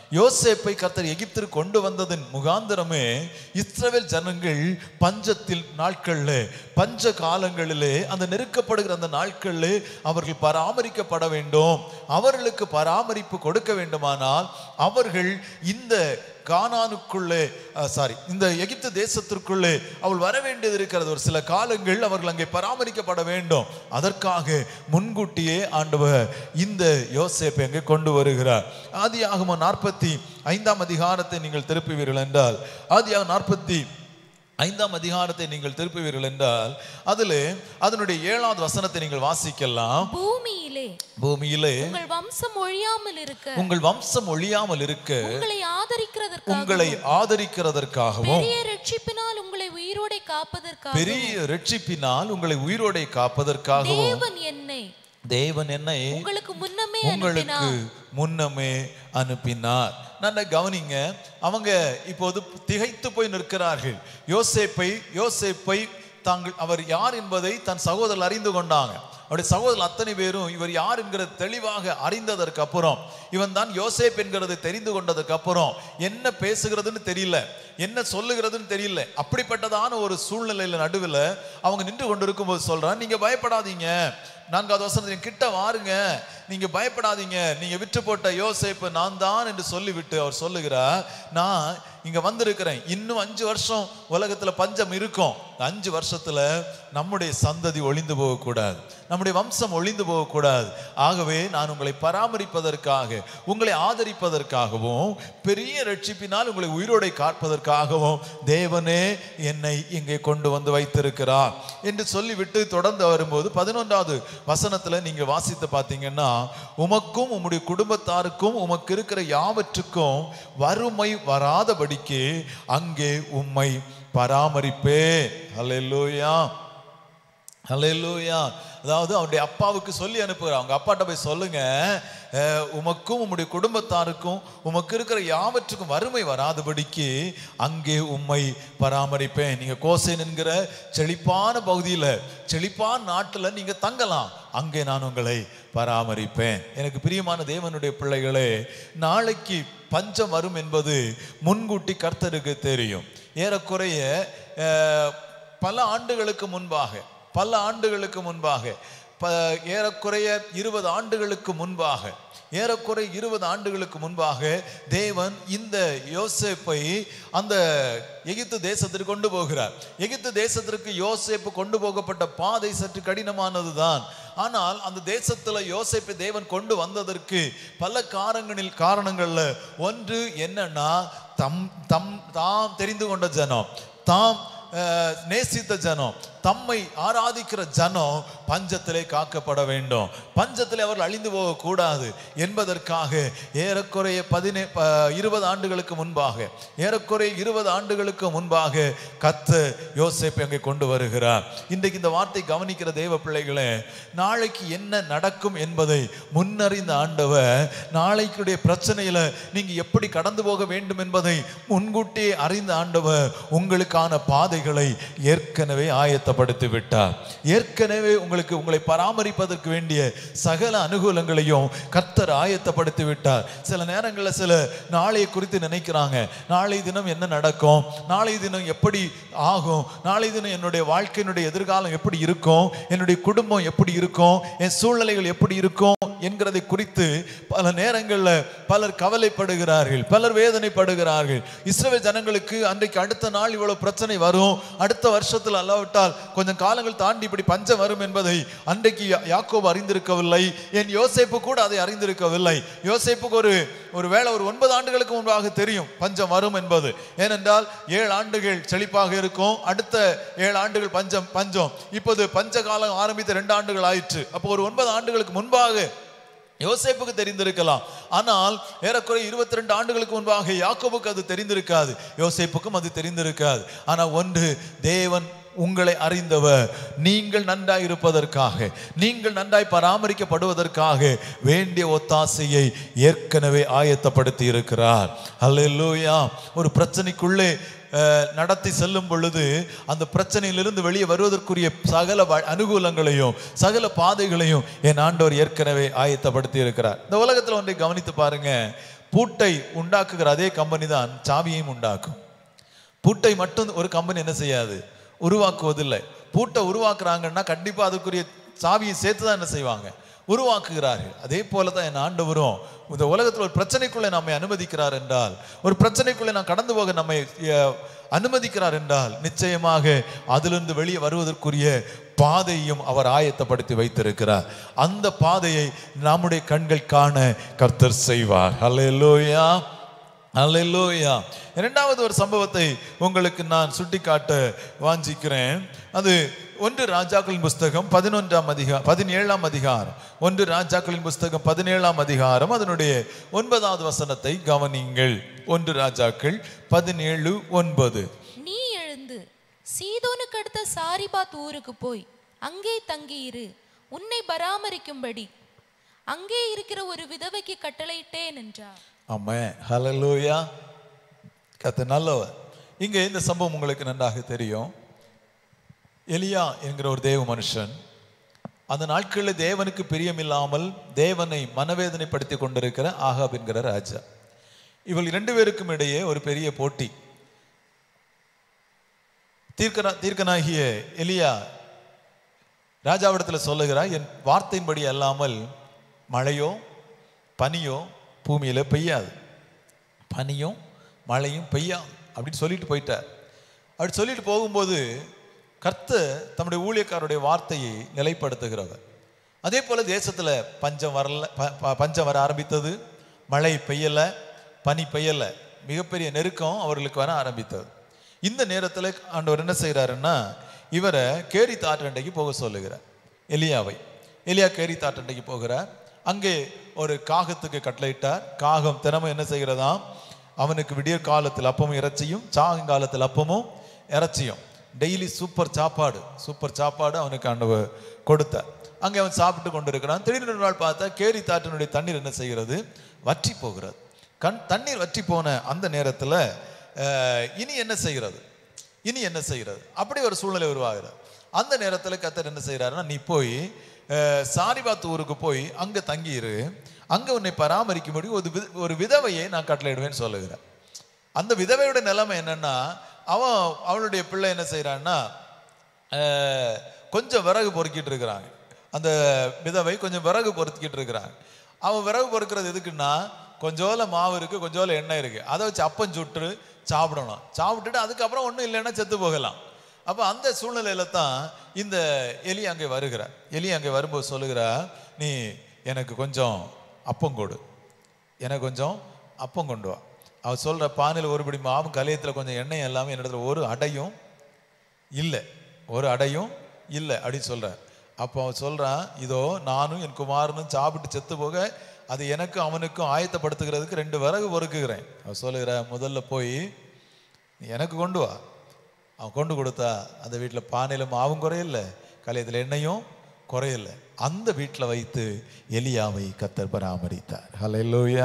யோசேப்பை கர்த்தர் எகிப்திற்கு கொண்டு வந்ததன் முகாந்திரமே இஸ்ரவேல் ஜனங்கள் பஞ்சத்தில் நாட்கள்ல பஞ்ச காலங்களிலே அந்த நெருக்கப்படுகிற அந்த நாட்களிலே அவர்கள் பராமரிக்கப்பட வேண்டும் அவர்களுக்கு பராமரிப்பு கொடுக்க வேண்டுமானால் அவர்கள் இந்த கானானுக்குள்ளே சாரி இந்த எகிப்து தேசத்திற்குள்ளே அவள் வர வேண்டியது இருக்கிறது ஒரு சில காலங்கள் அவர்கள் அங்கே பராமரிக்கப்பட வேண்டும் அதற்காக முன்கூட்டியே ஆண்டவர் இந்த யோசேப்பை அங்கே கொண்டு வருகிறார் ஆதியாகமம் நாற்பத்தி ஐந்தாம் அதிகாரத்தை நீங்கள் திருப்புவீர்கள் என்றால் ஆதியாகம் நாற்பத்தி ஐந்தாம் அதிகாரத்தை நீங்கள் திருப்புவீர்கள் என்றால் அதிலே அதனுடைய ஏழாவது வசனத்தை நீங்கள் வாசிக்கலாம் பூமியிலே பூமியிலே உங்கள் வம்சம் ஒழியாமல் இருக்க உங்கள் வம்சம் ஒழியாமல் இருக்க உங்களை ஆதரிக்கிறதற்காக உங்களை ஆதரிக்கிறதற்காகவும் பெரிய ரட்சிப்பினால் உங்களை உயிரோடை காப்பதற்காக பெரிய ரட்சிப்பினால் உங்களை உயிரோடை காப்பதற்காகவும் தேவன் என்னை தேவன் என்னை உங்களுக்கு முன்னமே உங்களுக்கு அனுப்பினார் முன்னமே அனுப்பினார் நல்லா கவனிங்க அவங்க இப்போது திகைத்து போய் நிற்கிறார்கள் யோசேப்பை யோசேப்பை தாங்கள் அவர் யார் என்பதை தன் சகோதரர் அறிந்து கொண்டாங்க அவருடைய சகோதரர் அத்தனை பேரும் இவர் யார் என்கிறது தெளிவாக அறிந்ததற்கு அப்புறம் இவன் தான் யோசேப் என்கிறதை தெரிந்து கொண்டதுக்கு அப்புறம் என்ன பேசுகிறதுன்னு தெரியல என்ன சொல்லுகிறதுன்னு தெரியல அப்படிப்பட்டதான ஒரு சூழ்நிலையில நடுவில் அவங்க நின்று கொண்டு இருக்கும்போது சொல்றான் நீங்க பயப்படாதீங்க நான்காவது வசனத்தின் கிட்ட வாருங்க நீங்க பயப்படாதீங்க நீங்க விற்று போட்ட யோசேப்பு நான் தான் என்று சொல்லிவிட்டு அவர் சொல்லுகிறார் நான் இங்க வந்திருக்கிறேன் இன்னும் அஞ்சு வருஷம் உலகத்துல பஞ்சம் இருக்கும் இந்த அஞ்சு வருஷத்துல நம்முடைய சந்ததி ஒளிந்து போகக்கூடாது நம்முடைய வம்சம் ஒளிந்து போகக்கூடாது ஆகவே நான் உங்களை பராமரிப்பதற்காக உங்களை ஆதரிப்பதற்காகவும் பெரிய ரட்சிப்பினால் உங்களை உயிரோடை காப்பதற்காகவும் தேவனே என்னை இங்கே கொண்டு வந்து வைத்திருக்கிறார் என்று சொல்லிவிட்டு தொடர்ந்து வரும்போது பதினொன்றாவது வசனத்துல நீங்க வாசித்து பார்த்தீங்கன்னா உமக்கும் உம்முடைய குடும்பத்தாருக்கும் உமக்கு இருக்கிற யாவற்றுக்கும் வறுமை வராதபடிக்கு அங்கே உம்மை பராமரிப்பே ஹalleluya ஹalleluya அதாவது அவருடைய அப்பாவுக்கு சொல்லி அனுப்புகிறார் அவங்க அப்பாட்ட போய் சொல்லுங்க அஹ், உமக்கும் உம்முடைய குடும்பத்தாருக்கும் உமக்கு இருக்கிற யாவற்றுக்கும் வறுமை வராதபடிக்கு அங்கே உம்மை பராமரிப்பேன் நீங்க கோசேன் என்கிற செழிப்பான பகுதியில செழிப்பான நாட்டுல நீங்க தங்கலாம் அங்கே நான் உங்களை பராமரிப்பேன் எனக்கு பிரியமான தேவனுடைய பிள்ளைகளே நாளைக்கு பஞ்சம் வரும் என்பது முன்கூட்டி கர்த்தருக்கு தெரியும் ஏறக்குறைய அஹ், பல ஆண்டுகளுக்கு முன்பாக பல ஆண்டுகளுக்கு முன்பாக ப ஏறக்குறைய இருபது ஆண்டுகளுக்கு முன்பாக ஏறக்குறை இருபது ஆண்டுகளுக்கு முன்பாக தேவன் இந்த யோசேப்பை அந்த எகிப்து தேசத்திற்கு கொண்டு போகிறார் எகிப்து தேசத்திற்கு யோசேப்பு கொண்டு போகப்பட்ட பாதை சற்று கடினமானது தான் ஆனால் அந்த தேசத்துல யோசேப்பை தேவன் கொண்டு வந்ததற்கு பல காரணங்களில் காரணங்கள்ல ஒன்று என்னன்னா தம் தம் தாம் தெரிந்து கொண்ட ஜனம் தாம் அஹ், நேசித்த ஜனம் தம்மை ஆராதிக்கிற ஜனம் பஞ்சத்திலே காக்கப்பட வேண்டும் பஞ்சத்திலே அவர்கள் அழிந்து போகக்கூடாது என்பதற்காக ஏறக்குறைய பதினே ப- இருபது ஆண்டுகளுக்கு முன்பாக ஏறக்குறைய இருபது ஆண்டுகளுக்கு முன்பாக கத்த யோசேப்பை அங்கே கொண்டு வருகிறார் இன்றைக்கு இந்த வார்த்தை கவனிக்கிற தேவ பிள்ளைகளே நாளைக்கு என்ன நடக்கும் என்பதை முன்னறிந்த ஆண்டவர் நாளைக்குடைய பிரச்சனையில நீங்க எப்படி கடந்து போக வேண்டும் என்பதை முன்கூட்டியே அறிந்த ஆண்டவர் உங்களுக்கான பாதைகளை ஏற்கனவே ஆயத்தப்படுத்தி விட்டார் ஏற்கனவே உங்களுக்கு உங்களை பராமரிப்பதற்கு வேண்டிய சகல அனுகூலங்களையும் கர்த்தர் ஆயத்தப்படுத்தி விட்டார் சில நேரங்களில் சில நாளைய குறித்து நினைக்கிறாங்க நாளை தினம் என்ன நடக்கும் நாளை தினம் எப்படி ஆகும் நாளை தினம் என்னுடைய வாழ்க்கையினுடைய எதிர்காலம் எப்படி இருக்கும் என்னுடைய குடும்பம் எப்படி இருக்கும் என் சூழ்நிலைகள் எப்படி இருக்கும் என்கிறதை குறித்து பல நேரங்களில் பலர் கவலைப்படுகிறார்கள் பலர் வேதனைப்படுகிறார்கள் இஸ்ரவேல் ஜனங்களுக்கு அன்றைக்கு அடுத்த நாள் இவ்வளவு பிரச்சனை வரும் அடுத்த வருஷத்தில் அல்லாவிட்டால் கொஞ்சம் காலங்கள் தாண்டி இப்படி பஞ்சம் வரும் என்பதை அன்றைக்கு யா- யாக்கோபு அறிந்திருக்கவில்லை என் யோசேப்பு கூட அதை அறிந்திருக்கவில்லை யோசேப்புக்கு ஒரு ஒரு வேளை ஒரு ஒன்பது ஆண்டுகளுக்கு முன்பாக தெரியும் பஞ்சம் வரும் என்பது ஏனென்றால் ஏழு ஆண்டுகள் செழிப்பாக இருக்கும் அடுத்த ஏழு ஆண்டுகள் பஞ்சம் பஞ்சம் இப்போது பஞ்ச காலம் ஆரம்பித்து ரெண்டு ஆண்டுகள் ஆயிற்று அப்போ ஒரு ஒன்பது ஆண்டுகளுக்கு முன்பாக யோசேப்புக்கு தெரிந்திருக்கலாம் ஆனால் ஏறக்குறைய இருபத்தி ரெண்டு ஆண்டுகளுக்கு முன்பாக யாக்கோபுக்கு அது தெரிந்திருக்காது யோசேப்புக்கும் அது தெரிந்திருக்காது ஆனால் ஒன்று தேவன் உங்களை அறிந்தவர் நீங்கள் நன்றாய் இருப்பதற்காக நீங்கள் நன்றாய் பராமரிக்கப்படுவதற்காக வேண்டிய ஒத்தாசையை ஏற்கனவே ஆயத்தப்படுத்தி இருக்கிறார் அல்லேலூயா ஒரு பிரச்சனைக்குள்ளே அஹ், நடத்தி செல்லும் பொழுது அந்த பிரச்சனையிலிருந்து வெளியே வருவதற்குரிய சகல வ- அனுகூலங்களையும் சகல பாதைகளையும் என் ஆண்டவர் ஏற்கனவே ஆயத்தப்படுத்தி இருக்கிறார் இந்த உலகத்தில் ஒன்றை கவனித்து பாருங்க பூட்டை உண்டாக்குகிற அதே கம்பெனி தான் சாவியையும் உண்டாக்கும் பூட்டை மட்டும் ஒரு கம்பெனி என்ன செய்யாது உருவாக்குவதில்லை பூட்டை உருவாக்குறாங்கன்னா கண்டிப்பா அதுக்குரிய சாவியை சேர்த்து தான் என்ன செய்வாங்க உருவாக்குகிறார்கள் அதே போல தான் என் ஆண்டவரும் இந்த உலகத்தில் ஒரு பிரச்சனைக்குள்ளே நம்மை அனுமதிக்கிறார் என்றால் ஒரு பிரச்சனைக்குள்ளே நான் கடந்து போக நம்மை அஹ், அனுமதிக்கிறார் என்றால் நிச்சயமாக அதிலிருந்து வெளியே வருவதற்குரிய பாதையும் அவர் ஆயத்தப்படுத்தி வைத்திருக்கிறார் அந்த பாதையை நம்முடைய கண்கள் காண கர்த்தர் செய்வார் ஹalleluya அல்லேலூயா இரண்டாவது ஒரு சம்பவத்தை உங்களுக்கு நான் சுட்டிக்காட்ட வாஞ்சிக்கிறேன் அது ஒன்று ராஜாக்களின் புஸ்தகம் பதினொன்றாம் அதிகாரம் பதினேழாம் அதிகாரம் ஒன்று ராஜாக்களின் புஸ்தகம் பதினேழாம் அதிகாரம் அதனுடைய ஒன்பதாவது வசனத்தை கவனிங்கள் ஒன்று ராஜாக்கள் பதினேழு ஒன்பது நீ எழுந்து சீதோனுக்கு அடுத்த சாரிபாத் ஊருக்கு போய் அங்கே தங்கியிரு உன்னை பராமரிக்கும்படி அங்கே இருக்கிற ஒரு விதவைக்கு கட்டளையிட்டேன் என்றார் ஆமே ஹalleluya கத்த நல்லவர் இங்கே இந்த சம்பவம் உங்களுக்கு நன்றாக தெரியும் எலியா என்கிற ஒரு தேவ மனுஷன் அந்த நாட்களில் தேவனுக்கு பிரியமில்லாமல் தேவனை மனவேதனைப்படுத்தி கொண்டிருக்கிற ஆகாப் என்கிற ராஜா இவள் இரண்டு பேருக்கும் இடையே ஒரு பெரிய போட்டி தீர்க்கனா தீர்க்கனாகிய எலியா ராஜாவிடத்தில் சொல்லுகிறார் என் வார்த்தையின்படி அல்லாமல் மழையோ பனியோ பூமியில பெய்யாது பனியும் மழையும் பெய்யாது அப்படின்னு சொல்லிட்டு போயிட்டார் அப்படி சொல்லிட்டு போகும்போது கர்த்தர் தம்முடைய ஊழியக்காரருடைய வார்த்தையை நிலைப்படுத்துகிறவர் அதே போல தேசத்துல பஞ்சம் வரல ப- ப- பஞ்சம் வர ஆரம்பித்தது மழை பெய்யல பனி பெய்யல மிகப்பெரிய நெருக்கம் அவர்களுக்கு வர ஆரம்பித்தது இந்த நேரத்துல ஆண்டவர் என்ன செய்றாருன்னா இவரை கேரி தாற்றண்டைக்கு போக சொல்லுகிறார் எலியாவை எலியா கேரி தாற்றண்டைக்கு போகிறார் அங்கே ஒரு காகத்துக்கு கட்டளையிட்டார் காகம் தினமும் என்ன செய்கிறதாம் அவனுக்கு விடியற் காலத்தில் அப்பமும் இறைச்சியும் சாயங்காலத்தில் அப்பமும் இறைச்சியும் டெய்லி சூப்பர் சாப்பாடு சூப்பர் சாப்பாடு அவனுக்கு ஆண்டவர் கொடுத்தார் அங்கே அவன் சாப்பிட்டு கொண்டிருக்கிறான் திடீர்னு ஒரு நாள் பார்த்தா கேரி தாற்றினுடைய தண்ணீர் என்ன செய்கிறது வற்றி போகிறது கண் தண்ணீர் வற்றி போன அந்த நேரத்தில் இனி என்ன செய்கிறது இனி என்ன செய்கிறது அப்படி ஒரு சூழ்நிலை உருவாகிறது அந்த நேரத்தில் கத்தர் என்ன செய்கிறாருன்னா நீ போய் அஹ், சாரிபாத் ஊருக்கு போய் அங்கே தங்கியிரு அங்கே உன்னை பராமரிக்கும்படி ஒரு வி- ஒரு விதவையை நான் கட்டளையிடுவேன்னு சொல்லுகிறேன் அந்த விதவையோட நிலைமை என்னன்னா அவன் அவளுடைய பிள்ளை என்ன செய்றான்னா அஹ், கொஞ்சம் விறகு பொறுக்கிட்டு இருக்கிறாங்க அந்த விதவை கொஞ்சம் விறகு பொறுக்கிட்டு இருக்கிறாங்க அவன் விறகு பொறுக்கிறது எதுக்குன்னா கொஞ்சோல மாவு இருக்கு கொஞ்சோல எண்ணெய் இருக்கு அதை வச்சு அப்பம் சுட்டு சாப்பிடணும் சாப்பிட்டுட்டு அதுக்கப்புறம் ஒன்றும் இல்லைன்னா செத்து போகலாம் அப்போ அந்த சூழ்நிலையில தான் இந்த எலி அங்கே வருகிறார் எலி அங்கே வரும்போது சொல்லுகிறா நீ எனக்கு கொஞ்சம் அப்பம் கொடு எனக்கு கொஞ்சம் அப்பம் கொண்டு வா அவ சொல்ற பானையில் ஒருபடி மாவும் கலையத்தில் கொஞ்சம் எண்ணெய் எல்லாமே என்னிடத்துல ஒரு அடையும் இல்லை ஒரு அடையும் இல்லை அப்படின்னு சொல்றார் அப்போ அவன் சொல்றான் இதோ நானும் என் குமாரனும் சாப்பிட்டு செத்து போக அது எனக்கும் அவனுக்கும் ஆயத்தப்படுத்துகிறதுக்கு ரெண்டு விறகு பொறுக்குகிறேன் அவன் சொல்லுகிற முதல்ல போய் நீ எனக்கு கொண்டு வா அவன் கொண்டு கொடுத்தா அந்த வீட்டில் பானையில் மாவும் குறையில்லை கலையத்தில் எண்ணெயும் குறையில்லை அந்த வீட்டில் வைத்து எலியாவை கத்தர் பராமரித்தார் ஹalleluya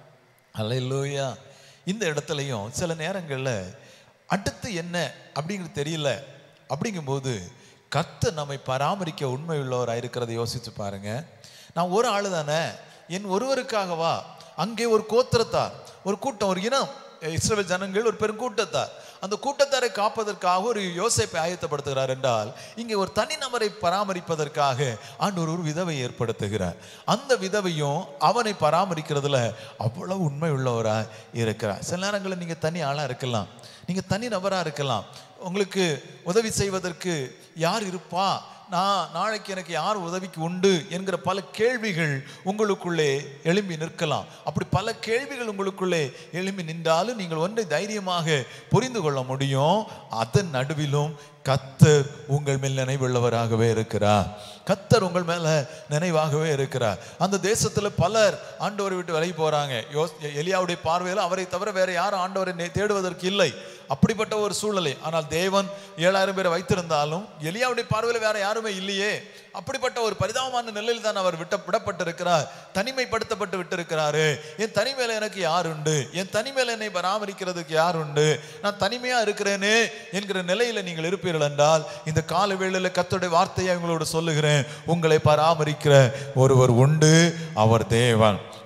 ஹalleluya இந்த இடத்துலையும் சில நேரங்களில் அடுத்து என்ன அப்படிங்கிறது தெரியல அப்படிங்கும்போது கர்த்தர் நம்மை பராமரிக்க உண்மை உள்ளவராக இருக்கிறத யோசிச்சு பாருங்க நான் ஒரு ஆளு தானே என் ஒருவருக்காகவா அங்கே ஒரு கோத்திரத்தார் ஒரு கூட்டம் ஒரு இனம் இஸ்ரவேல் ஜனங்கள் ஒரு பெருங்கூட்டத்தார் அந்த கூட்டத்தாரை காப்பதற்காக ஒரு யோசேப்பை ஆயத்தப்படுத்துகிறார் என்றால் இங்கே ஒரு தனிநபரை பராமரிப்பதற்காக ஆண்டவர் ஒரு விதவை ஏற்படுத்துகிறார் அந்த விதவையும் அவனை பராமரிக்கிறதுல அவ்வளவு உண்மை உள்ளவரா இருக்கிறார் சில நேரங்களில் நீங்க தனி ஆளா இருக்கலாம் நீங்க தனி நபரா இருக்கலாம் உங்களுக்கு உதவி செய்வதற்கு யார் இருப்பா நான் நாளைக்கு எனக்கு யார் உதவிக்கு உண்டு என்கிற பல கேள்விகள் உங்களுக்குள்ளே எழும்பி நிற்கலாம் அப்படி பல கேள்விகள் உங்களுக்குள்ளே எழும்பி நின்றாலும் நீங்கள் ஒன்றை தைரியமாக புரிந்து கொள்ள முடியும் அதன் நடுவிலும் கத்தர் உங்கள் மேல் நினைவுள்ளவராகவே இருக்கிறார் கத்தர் உங்கள் மேல நினைவாகவே இருக்கிறார் அந்த தேசத்துல பலர் ஆண்டவரை விட்டு விலகி போறாங்க யோஸ் எலியாவுடைய பார்வையில் அவரை தவிர வேற யாரும் ஆண்டவரை நே- தேடுவதற்கு இல்லை அப்படிப்பட்ட ஒரு சூழ்நிலை ஆனால் தேவன் ஏழாயிரம் பேரை வைத்திருந்தாலும் எலியாவுடைய பார்வையில் வேற யாருமே இல்லையே அப்படிப்பட்ட ஒரு பரிதாபமான நிலையில் தான் அவர் விட்ட விடப்பட்டிருக்கிறார் தனிமைப்படுத்தப்பட்டு விட்டிருக்கிறாரு என் தனிமையில எனக்கு யார் உண்டு என் தனிமையில என்னை பராமரிக்கிறதுக்கு யார் உண்டு நான் தனிமையா இருக்கிறேனே என்கிற நிலையில நீங்கள் இருப்பீர்கள் என்றால் இந்த கால வேளையில கர்த்தருடைய வார்த்தையை உங்களோடு சொல்லுகிறேன் உங்களை பராமரிக்கிற ஒருவர் உண்டு அவர் தேவன்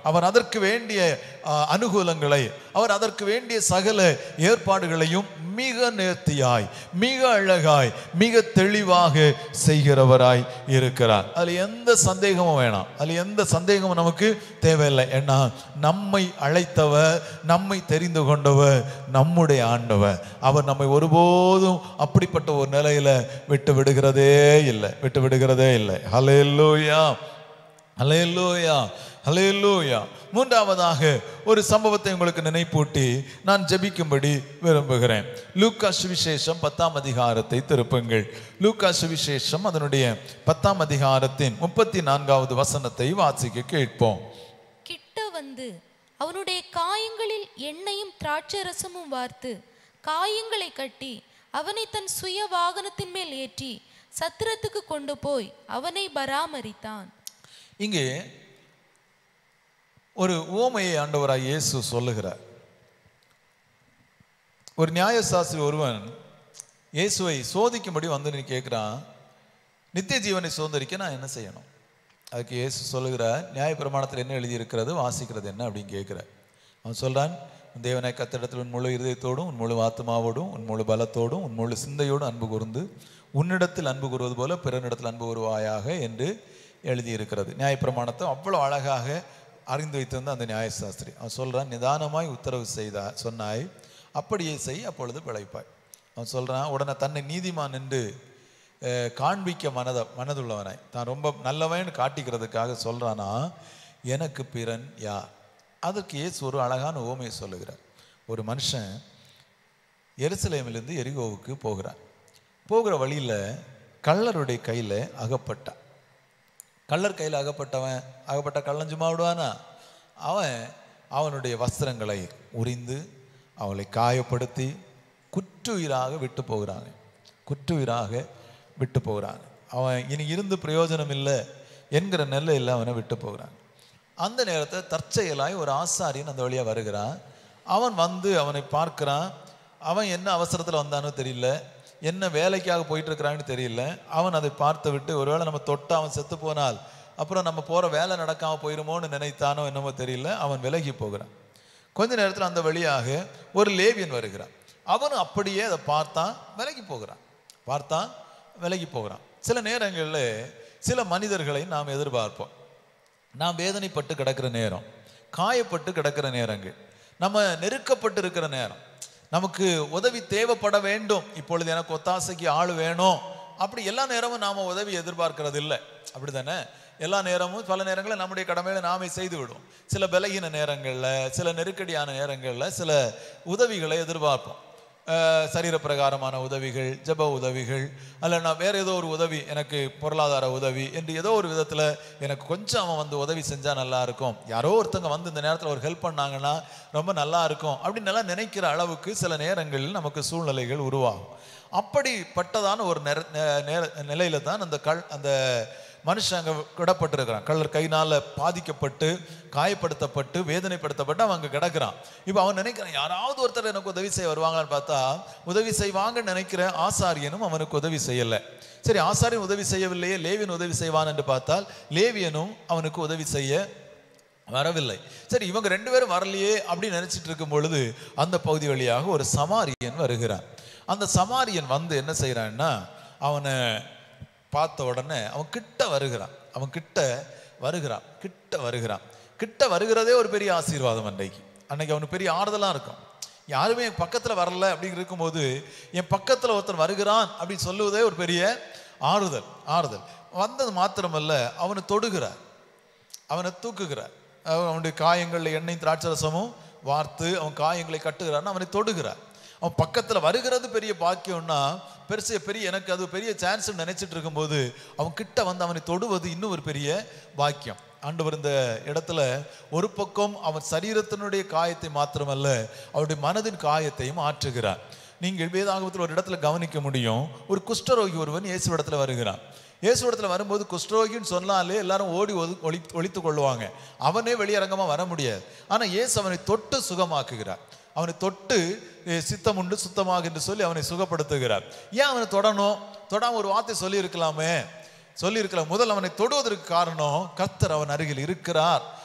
அவர் அதற்கு வேண்டிய அஹ், அனுகூலங்களை அவர் அதற்கு வேண்டிய சகல ஏற்பாடுகளையும் மிக நேர்த்தியாய் மிக அழகாய் மிக தெளிவாக செய்கிறவராய் இருக்கிறார் அதுல எந்த சந்தேகமும் வேணாம் அதுல எந்த சந்தேகமும் நமக்கு தேவையில்லை ஏன்னா நம்மை அழைத்தவர் நம்மை தெரிந்து கொண்டவர் நம்முடைய ஆண்டவர் அவர் நம்மை ஒருபோதும் அப்படிப்பட்ட ஒரு நிலையில விட்டு விடுகிறதே இல்லை விட்டு விடுகிறதே இல்லை ஹalleluya ஹalleluya ஹalleluya மூன்றாவதாக ஒரு சம்பவத்தை உங்களுக்கு நினைப்பூட்டி நான் ஜெபிக்கும்படி விரும்புகிறேன் லூக்கா சுவிசேஷம் பத்தாம் அதிகாரத்தை திருப்புங்கள் லூக்கா சுவிசேஷம் அதனுடைய பத்தாம் அதிகாரத்தின் முப்பத்தி நான்காவது வசனத்தை வாசிக்க கேட்போம் கிட்ட வந்து அவனுடைய காயங்களில் எண்ணெயும் திராட்சரசமும் வார்த்து காயங்களை கட்டி அவனை தன் சுய வாகனத்தின் மேல் ஏற்றி சத்திரத்துக்கு கொண்டு போய் அவனை பராமரித்தான் இங்கே ஒரு ஓமையை ஆண்டவராய் இயேசு சொல்லுகிறார் ஒரு நியாயசாஸ்திரி ஒருவன் இயேசுவை சோதிக்கும்படி வந்து நீ கேட்குறான் நித்திய ஜீவனை சுதந்திரிக்க நான் என்ன செய்யணும் அதுக்கு இயேசு சொல்லுகிறார் நியாயப்பிரமாணத்தில் என்ன எழுதியிருக்கிறது வாசிக்கிறது என்ன அப்படின்னு கேட்குறார் அவன் சொல்றான் உன் தேவனை கத்திடத்தில் உன் முழு இருதயத்தோடும் உன் முழு ஆத்மாவோடும் உன் முழு பலத்தோடும் உன் முழு சிந்தையோடும் அன்பு கூர்ந்து உன்னிடத்தில் அன்பு கூறுவது போல பிறனிடத்தில் அன்பு கூறுவாயாக என்று எழுதியிருக்கிறது நியாயப்பிரமாணத்தை அவ்வளோ அழகாக அறிந்து வைத்திருந்த அந்த நியாயசாஸ்திரி அவன் சொல்றான் நிதானமாய் உத்தரவு செய்தா சொன்னாய் அப்படியே செய் அப்பொழுது பிழைப்பாய் அவன் சொல்றான் உடனே தன்னை நீதிமான் என்று அஹ், காண்பிக்க மனத மனதுள்ளவனாய் தான் ரொம்ப நல்லவன் காட்டிக்கிறதுக்காக சொல்றானா எனக்கு பிறன் யார் அதற்கு இயேசு ஒரு அழகான ஓமையை சொல்லுகிறார் ஒரு மனுஷன் எருசலேமிலிருந்து எரிகோவுக்கு போகிறான் போகிற வழியில கள்ளருடைய கையில அகப்பட்டான் கள்ளர் கையில் அகப்பட்டவன் அகப்பட்ட கள்ளன் சும்மா விடுவானா அவன் அவனுடைய வஸ்திரங்களை உரிந்து அவளை காயப்படுத்தி குற்றுயிராக விட்டு போகிறாங்க குற்றுயிராக விட்டு போகிறாங்க அவன் இனி இருந்து பிரயோஜனம் இல்லை என்கிற நெல்லையில் அவனை விட்டு போகிறாங்க அந்த நேரத்தில் தற்செயலாய் ஒரு ஆசாரியன் அந்த வழியாக வருகிறான் அவன் வந்து அவனை பார்க்கிறான் அவன் என்ன அவசரத்தில் வந்தானோ தெரியல என்ன வேலைக்காக போயிட்டு இருக்கிறான்னு தெரியல அவன் அதை பார்த்து விட்டு ஒருவேளை நம்ம தொட்டு அவன் செத்து போனால் அப்புறம் நம்ம போகிற வேலை நடக்காம போயிருமோன்னு நினைத்தானோ என்னமோ தெரியல அவன் விலகி போகிறான் கொஞ்ச நேரத்தில் அந்த வழியாக ஒரு லேவியன் வருகிறான் அவனும் அப்படியே அதை பார்த்தான் விலகி போகிறான் பார்த்தான் விலகி போகிறான் சில நேரங்களில் சில மனிதர்களை நாம் எதிர்பார்ப்போம் நாம் வேதனைப்பட்டு கிடக்கிற நேரம் காயப்பட்டு கிடக்கிற நேரங்கள் நம்ம நெருக்கப்பட்டு இருக்கிற நேரம் நமக்கு உதவி தேவைப்பட வேண்டும் இப்பொழுது எனக்கு ஒத்தாசைக்கு ஆள் வேணும் அப்படி எல்லா நேரமும் நாம உதவி எதிர்பார்க்கிறது இல்லை அப்படிதானே எல்லா நேரமும் பல நேரங்களில் நம்முடைய கடமைகளை நாமே செய்து விடுவோம் சில பலகீன நேரங்களில் சில நெருக்கடியான நேரங்களில் சில உதவிகளை எதிர்பார்ப்போம் அஹ் சரீர பிரகாரமான உதவிகள் ஜெப உதவிகள் அல்ல நான் வேற ஏதோ ஒரு உதவி எனக்கு பொருளாதார உதவி என்று ஏதோ ஒரு விதத்தில் எனக்கு கொஞ்சம் அவன் வந்து உதவி செஞ்சால் நல்லா இருக்கும் யாரோ ஒருத்தங்க வந்து இந்த நேரத்தில் ஒரு ஹெல்ப் பண்ணாங்கன்னா ரொம்ப நல்லா இருக்கும் அப்படின்னு எல்லாம் நினைக்கிற அளவுக்கு சில நேரங்களில் நமக்கு சூழ்நிலைகள் உருவாகும் அப்படிப்பட்டதான ஒரு நேர நே- நேர நிலையில தான் அந்த கள் அந்த மனுஷன் அங்கே கிடப்பட்டிருக்கிறான் கள்ளர் கையினால் பாதிக்கப்பட்டு காயப்படுத்தப்பட்டு வேதனைப்படுத்தப்பட்டு அவன் அங்கே கிடக்கிறான் இப்போ அவன் நினைக்கிறான் யாராவது ஒருத்தர் எனக்கு உதவி செய்ய வருவாங்கன்னு பார்த்தா உதவி செய்வாங்கன்னு நினைக்கிற ஆசாரியனும் அவனுக்கு உதவி செய்யலை சரி ஆசாரியன் உதவி செய்யவில்லையே லேவியன் உதவி செய்வான் என்று பார்த்தால் லேவியனும் அவனுக்கு உதவி செய்ய வரவில்லை சரி இவங்க ரெண்டு பேரும் வரலையே அப்படின்னு நினைச்சிட்டு இருக்கும் பொழுது அந்த பகுதி வழியாக ஒரு சமாரியன் வருகிறான் அந்த சமாரியன் வந்து என்ன செய்றான்னா அவனை பார்த்த உடனே அவன் கிட்ட வருகிறான் அவன் கிட்ட வருகிறான் கிட்ட வருகிறான் கிட்ட வருகிறதே ஒரு பெரிய ஆசீர்வாதம் அன்றைக்கு அன்னைக்கு அவனுக்கு பெரிய ஆறுதலாக இருக்கும் யாருமே என் பக்கத்தில் வரல அப்படின்னு இருக்கும்போது என் பக்கத்தில் ஒருத்தன் வருகிறான் அப்படின்னு சொல்லுவதே ஒரு பெரிய ஆறுதல் ஆறுதல் வந்தது மாத்திரமல்ல அவனை தொடுகிறார் அவனை தூக்குகிறார் அவன் அவனுடைய காயங்களில் எண்ணெய் திராட்சரசமும் வார்த்து அவன் காயங்களை கட்டுகிறான் அவனை தொடுகிறார் அவன் பக்கத்தில் வருகிறது பெரிய பாக்கியம்னா பெருசு பெரிய எனக்கு அது பெரிய சான்ஸ் நினைச்சிட்டு இருக்கும்போது அவன் கிட்ட வந்து அவனை தொடுவது இன்னும் ஒரு பெரிய பாக்கியம் ஆண்டவர் இந்த இடத்துல ஒரு பக்கம் அவன் சரீரத்தினுடைய காயத்தை மாத்திரமல்ல அவருடைய மனதின் காயத்தையும் ஆற்றுகிறார் நீங்கள் வேதாகமத்தில் ஒரு இடத்துல கவனிக்க முடியும் ஒரு குஷ்டரோகி ஒருவன் இயேசு இடத்துல வருகிறான் இயேசு இடத்துல வரும்போது குஷ்டரோகின்னு சொன்னாலே எல்லாரும் ஓடி ஒது ஒளி ஒழித்து கொள்ளுவாங்க அவனே வெளியரங்கமாக வர முடியாது ஆனால் இயேசு அவனை தொட்டு சுகமாக்குகிறார் அவனை தொட்டு "ஏ, சித்தம் உண்டு சுத்தமாக என்று சொல்லி அவனை சுகப்படுத்துகிறார் ஏன் அவனை தொடணும் தொடாம ஒரு வார்த்தை சொல்லியிருக்கலாமே சொல்லியிருக்கலாம் முதல் அவனை தொடுவதற்கு காரணம் கர்த்தர் அவன் அருகில் இருக்கிறார்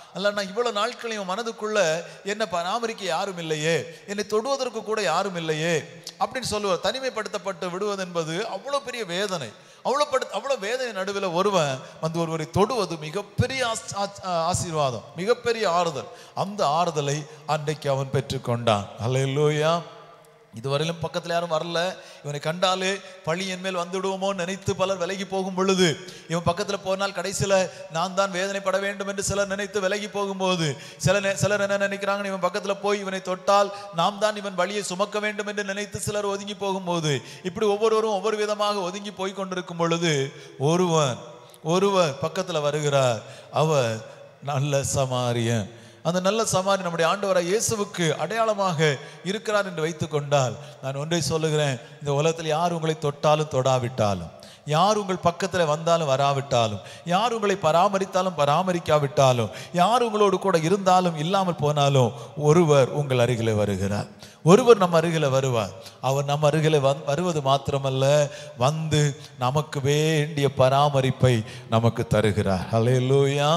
அல்ல நான் இவ்வளவு நாட்களையும் மனதுக்குள்ள என்னை பராமரிக்க யாரும் இல்லையே என்னை தொடுவதற்கு கூட யாரும் இல்லையே அப்படின்னு சொல்லுவார் தனிமைப்படுத்தப்பட்டு விடுவது என்பது அவ்வளவு பெரிய வேதனை அவ்வளவு படு அவ்வளவு வேதனை நடுவில் ஒருவன் வந்து ஒருவரை தொடுவது மிகப்பெரிய ஆஸ்- ஆஸ்- ஆசீர்வாதம் மிகப்பெரிய ஆறுதல் அந்த ஆறுதலை அன்றைக்கு அவன் பெற்றுக்கொண்டான் அல்லேலூயா இதுவரையிலும் பக்கத்தில் யாரும் வரல இவனை கண்டாலே பழி என் மேல் வந்துடுவோமோன்னு நினைத்து பலர் விலகி போகும் பொழுது இவன் பக்கத்தில் போனால் கடைசியில் நான் தான் வேதனைப்பட வேண்டும் என்று சிலர் நினைத்து விலகி போகும்போது சில நே- சிலர் என்ன நினைக்கிறாங்க இவன் பக்கத்தில் போய் இவனை தொட்டால் நாம் தான் இவன் வழியை சுமக்க வேண்டும் என்று நினைத்து சிலர் ஒதுங்கி போகும்போது இப்படி ஒவ்வொருவரும் ஒவ்வொரு விதமாக ஒதுங்கி போய் கொண்டிருக்கும் பொழுது ஒருவன் ஒருவர் பக்கத்தில் வருகிறார் அவர் நல்ல சமாரியன் அந்த நல்ல சமாரி நம்முடைய ஆண்டவராய் இயேசுவுக்கு அடையாளமாக இருக்கிறார் என்று வைத்துக் கொண்டால் நான் ஒன்றை சொல்லுகிறேன் இந்த உலகத்தில் யார் உங்களை தொட்டாலும் தொடாவிட்டாலும் யார் உங்கள் பக்கத்தில் வந்தாலும் வராவிட்டாலும் யார் உங்களை பராமரித்தாலும் பராமரிக்காவிட்டாலும் யார் உங்களோடு கூட இருந்தாலும் இல்லாமல் போனாலும் ஒருவர் உங்கள் அருகிலே வருகிறார் ஒருவர் நம்ம அருகில் வருவார் அவர் நம்ம அருகில் வந் வருவது மாத்திரமல்ல வந்து நமக்கு வேண்டிய பராமரிப்பை நமக்கு தருகிறார் ஹalleluya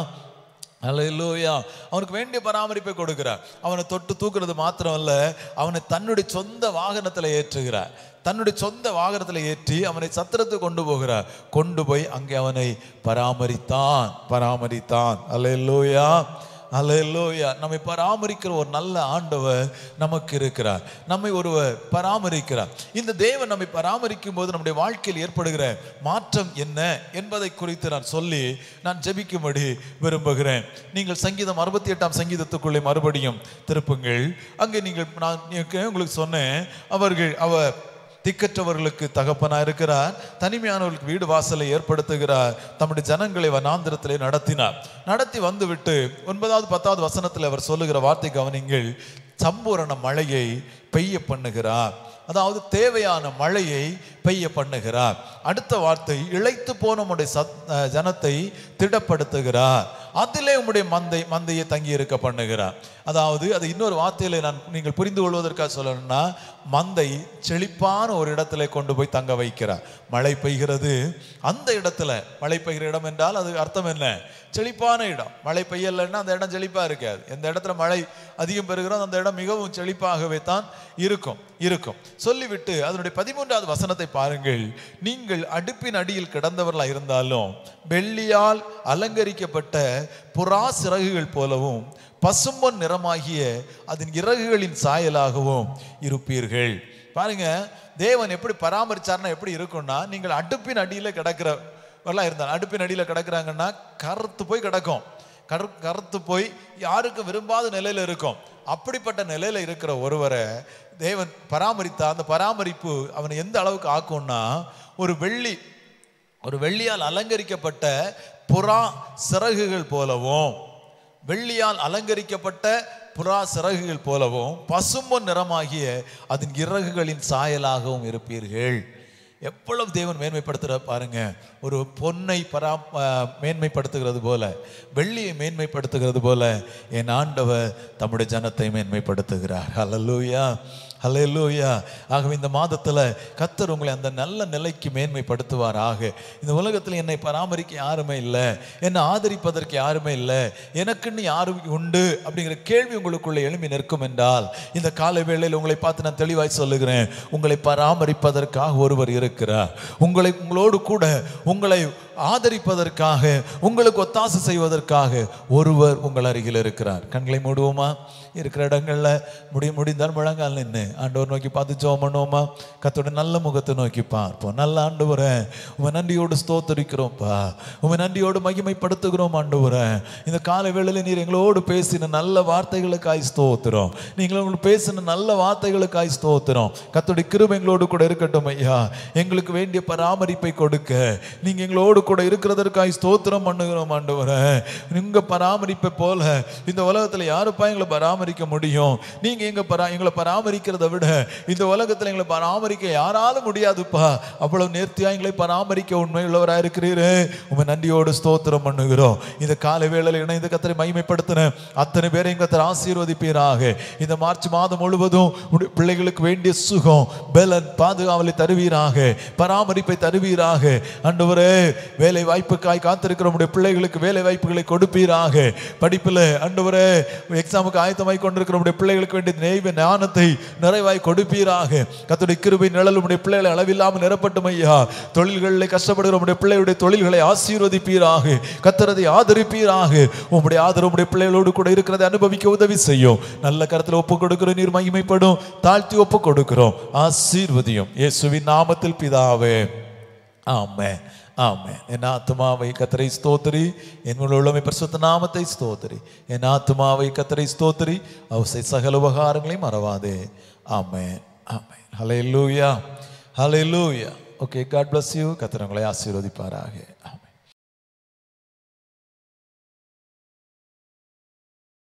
அல்லேலூயா அவனுக்கு வேண்டிய பராமரிப்பை கொடுக்கிறார் அவனை தொட்டு தூக்குறது மாத்திரமல்ல அவனை தன்னுடைய சொந்த வாகனத்தில் ஏற்றுகிறார் தன்னுடைய சொந்த வாகனத்தில் ஏற்றி அவனை சத்திரத்துக்கு கொண்டு போகிறார் கொண்டு போய் அங்கே அவனை பராமரித்தான் பராமரித்தான் அல்லேலூயா அல்லேலூயா நம்மை பராமரிக்கிற ஒரு நல்ல ஆண்டவர் நமக்கு இருக்கிறார் நம்மை ஒருவர் பராமரிக்கிறார் இந்த தேவன் நம்மை பராமரிக்கும் போது நம்முடைய வாழ்க்கையில் ஏற்படுகிற மாற்றம் என்ன என்பதை குறித்து நான் சொல்லி நான் ஜெபிக்கும்படி விரும்புகிறேன் நீங்கள் சங்கீதம் அறுபத்தி எட்டாம் சங்கீதத்துக்குள்ளே மறுபடியும் திருப்புங்கள் அங்கே நீங்கள் நான் உங்களுக்கு சொன்னேன் அவர்கள் அவர் திக்கற்றவர்களுக்கு தகப்பனா இருக்கிறார் தனிமையானவர்களுக்கு வீடு வாசலை ஏற்படுத்துகிறார் தம்முடைய ஜனங்களை வனாந்திரத்திலே நடத்தினார் நடத்தி வந்துவிட்டு ஒன்பதாவது பத்தாவது வசனத்தில் அவர் சொல்லுகிற வார்த்தை கவனிங்கள் சம்பூரண மழையை பெய்ய பண்ணுகிறார் அதாவது தேவையான மழையை பெய்ய பண்ணுகிறார் அடுத்த வார்த்தை இழைத்து போன உம்முடைய சத் அஹ் ஜனத்தை திடப்படுத்துகிறார் அதிலே உம்முடைய மந்தை மந்தையை தங்கி இருக்க பண்ணுகிறார் அதாவது அது இன்னொரு வார்த்தையில நான் நீங்கள் புரிந்து கொள்வதற்காக சொல்லணும்னா மந்தை செழிப்பான ஒரு இடத்துல கொண்டு போய் தங்க வைக்கிறார் மழை பெய்கிறது அந்த இடத்துல மழை பெய்கிற இடம் என்றால் அது அர்த்தம் என்ன செழிப்பான இடம் மழை பெய்யலைன்னா அந்த இடம் செழிப்பா இருக்காது எந்த இடத்துல மழை அதிகம் பெறுகிறோம் அந்த இடம் மிகவும் செழிப்பாகவே தான் இருக்கும் இருக்கும் சொல்லிவிட்டு அதனுடைய பதிமூன்றாவது வசனத்தை பாருங்கள் நீங்கள் அடுப்பின் அடியில் கிடந்தவர்களா இருந்தாலும் வெள்ளியால் அலங்கரிக்கப்பட்ட புறா சிறகுகள் போலவும் பசும்பொன் நிறமாகிய அதன் இறகுகளின் சாயலாகவும் இருப்பீர்கள் பாருங்க தேவன் எப்படி பராமரிச்சார்னா எப்படி இருக்கும்னா நீங்கள் அடுப்பின் அடியில கிடக்கிறவர்களா இருந்தால் அடுப்பின் அடியில கிடக்குறாங்கன்னா கருத்து போய் கிடக்கும் கரு கருத்து போய் யாருக்கும் விரும்பாத நிலையில இருக்கும் அப்படிப்பட்ட நிலையில இருக்கிற ஒருவரை தேவன் பராமரித்தா அந்த பராமரிப்பு அவனை எந்த அளவுக்கு ஆக்கும்னா ஒரு வெள்ளி ஒரு வெள்ளியால் அலங்கரிக்கப்பட்ட புறா சிறகுகள் போலவும் வெள்ளியால் அலங்கரிக்கப்பட்ட புறா சிறகுகள் போலவும் பசும்பொன் நிறமாகிய அதன் இறகுகளின் சாயலாகவும் இருப்பீர்கள் எவ்வளவு தேவன் மேன்மைப்படுத்துற பாருங்க ஒரு பொன்னை பரா அஹ், மேன்மைப்படுத்துகிறது போல வெள்ளியை மேன்மைப்படுத்துகிறது போல என் ஆண்டவர் தம்முடைய ஜனத்தை மேன்மைப்படுத்துகிறார் ஹalleluya ஹalleluya ஆகவே இந்த மாதத்துல கத்தர் உங்களை அந்த நல்ல நிலைக்கு மேன்மைப்படுத்துவாராக இந்த உலகத்தில் என்னை பராமரிக்க யாருமே இல்லை என்னை ஆதரிப்பதற்கு யாருமே இல்லை எனக்குன்னு யாரும் உண்டு அப்படிங்கிற கேள்வி உங்களுக்குள்ள எழும்பி நிற்கும் என்றால் இந்த காலை வேளையில் உங்களை பார்த்து நான் தெளிவாய் சொல்லுகிறேன் உங்களை பராமரிப்பதற்காக ஒருவர் இருக்கிறார் உங்களை உங்களோடு கூட உங்களை ஆதரிப்பதற்காக உங்களுக்கு ஒத்தாசை செய்வதற்காக ஒருவர் உங்கள் அருகில் இருக்கிறார் கண்களை மூடுவோமா இருக்கிற இடங்கள்ல முடி முடிந்தால் முழங்கால் நின்று ஆண்டவர் நோக்கி பார்த்து ஜெபம் பண்ணுவோமா கத்தோட நல்ல முகத்தை நோக்கி பார்ப்போம் நல்ல ஆண்டவரே உமை நன்றியோடு ஸ்தோத்தரிக்கிறோம்ப்பா உமை நன்றியோடு மகிமைப்படுத்துகிறோம் ஆண்டவரே இந்த காலை வேளையில் நீர் எங்களோடு பேசின நல்ல வார்த்தைகளுக்காய் ஸ்தோத்திரம் நீங்கள் உங்களுக்கு பேசின நல்ல வார்த்தைகளுக்காய் ஸ்தோத்திரம் கத்தோடைய கிருபை எங்களோடு கூட இருக்கட்டும் ஐயா எங்களுக்கு வேண்டிய பராமரிப்பை கொடுக்க நீங்க எங்களோடு கூட இருக்கிறதற்காய் ஸ்தோத்திரம் பண்ணுகிறோம் ஆண்டவரே உங்க பராமரிப்பை போல இந்த உலகத்துல யாருப்பா எங்களை பராமரிக்க முடியும் நீங்க எங்க பரா எங்களை பராமரிக்கிறதை விட இந்த உலகத்துல எங்களை பராமரிக்க யாராலும் முடியாதுப்பா அவ்வளவு நேர்த்தியா எங்களை பராமரிக்க உண்மை உள்ளவரா இருக்கிறீரே உங்க நன்றியோடு ஸ்தோத்திரம் பண்ணுகிறோம் இந்த காலை வேளையில் இணைந்து கத்தரை மகிமைப்படுத்தின அத்தனை பேரை கத்தர் ஆசீர்வதிப்பீராக இந்த மார்ச் மாதம் முழுவதும் உடைய பிள்ளைகளுக்கு வேண்டிய சுகம் பலன் பாதுகாவலை தருவீராக பராமரிப்பை தருவீராக ஆண்டவரே வேலை வாய்ப்புக்காய் காத்திருக்கிற உடைய பிள்ளைகளுக்கு வேலை வாய்ப்புகளை கொடுப்பீராக படிப்பில் ஆண்டவரே எக்ஸாமுக்கு ஆயத்தமாய் கொண்டிருக்கிற உடைய பிள்ளைகளுக்கு வேண்டிய நெய்வ ஞானத்தை நிறைவாய் கொடுப்பீராக கத்துடைய கிருபை நிழல் உடைய பிள்ளைகளை அளவில்லாமல் நிரப்பட்டும் ஐயா தொழில்களில் கஷ்டப்படுகிற உடைய பிள்ளைகளுடைய தொழில்களை ஆசீர்வதிப்பீராக கத்துறதை ஆதரிப்பீராக உம்முடைய ஆதரவு உடைய பிள்ளைகளோடு கூட இருக்கிறதை அனுபவிக்க உதவி செய்யும் நல்ல கருத்தில் ஒப்பு கொடுக்கிறோம் நீர் மகிமைப்படும் தாழ்த்தி ஒப்பு கொடுக்கிறோம் ஆசீர்வதியும் இயேசுவின் நாமத்தில் பிதாவே ஆமென் ஆமென் என் ஆத்மாவை கத்தரை ஸ்தோத்திரி என் உள்ளமை பரிசுத்த நாமத்தை ஸ்தோத்திரி என் ஆத்மாவை கத்தரை ஸ்தோத்திரி அவசை சகல உபகாரங்களையும் மறவாதே ஆமென் ஆமென் ஹalleluya ஹalleluya ஓகே காட் bless you கத்தர் உங்களை ஆசீர்வதிப்பாராக ஆமென்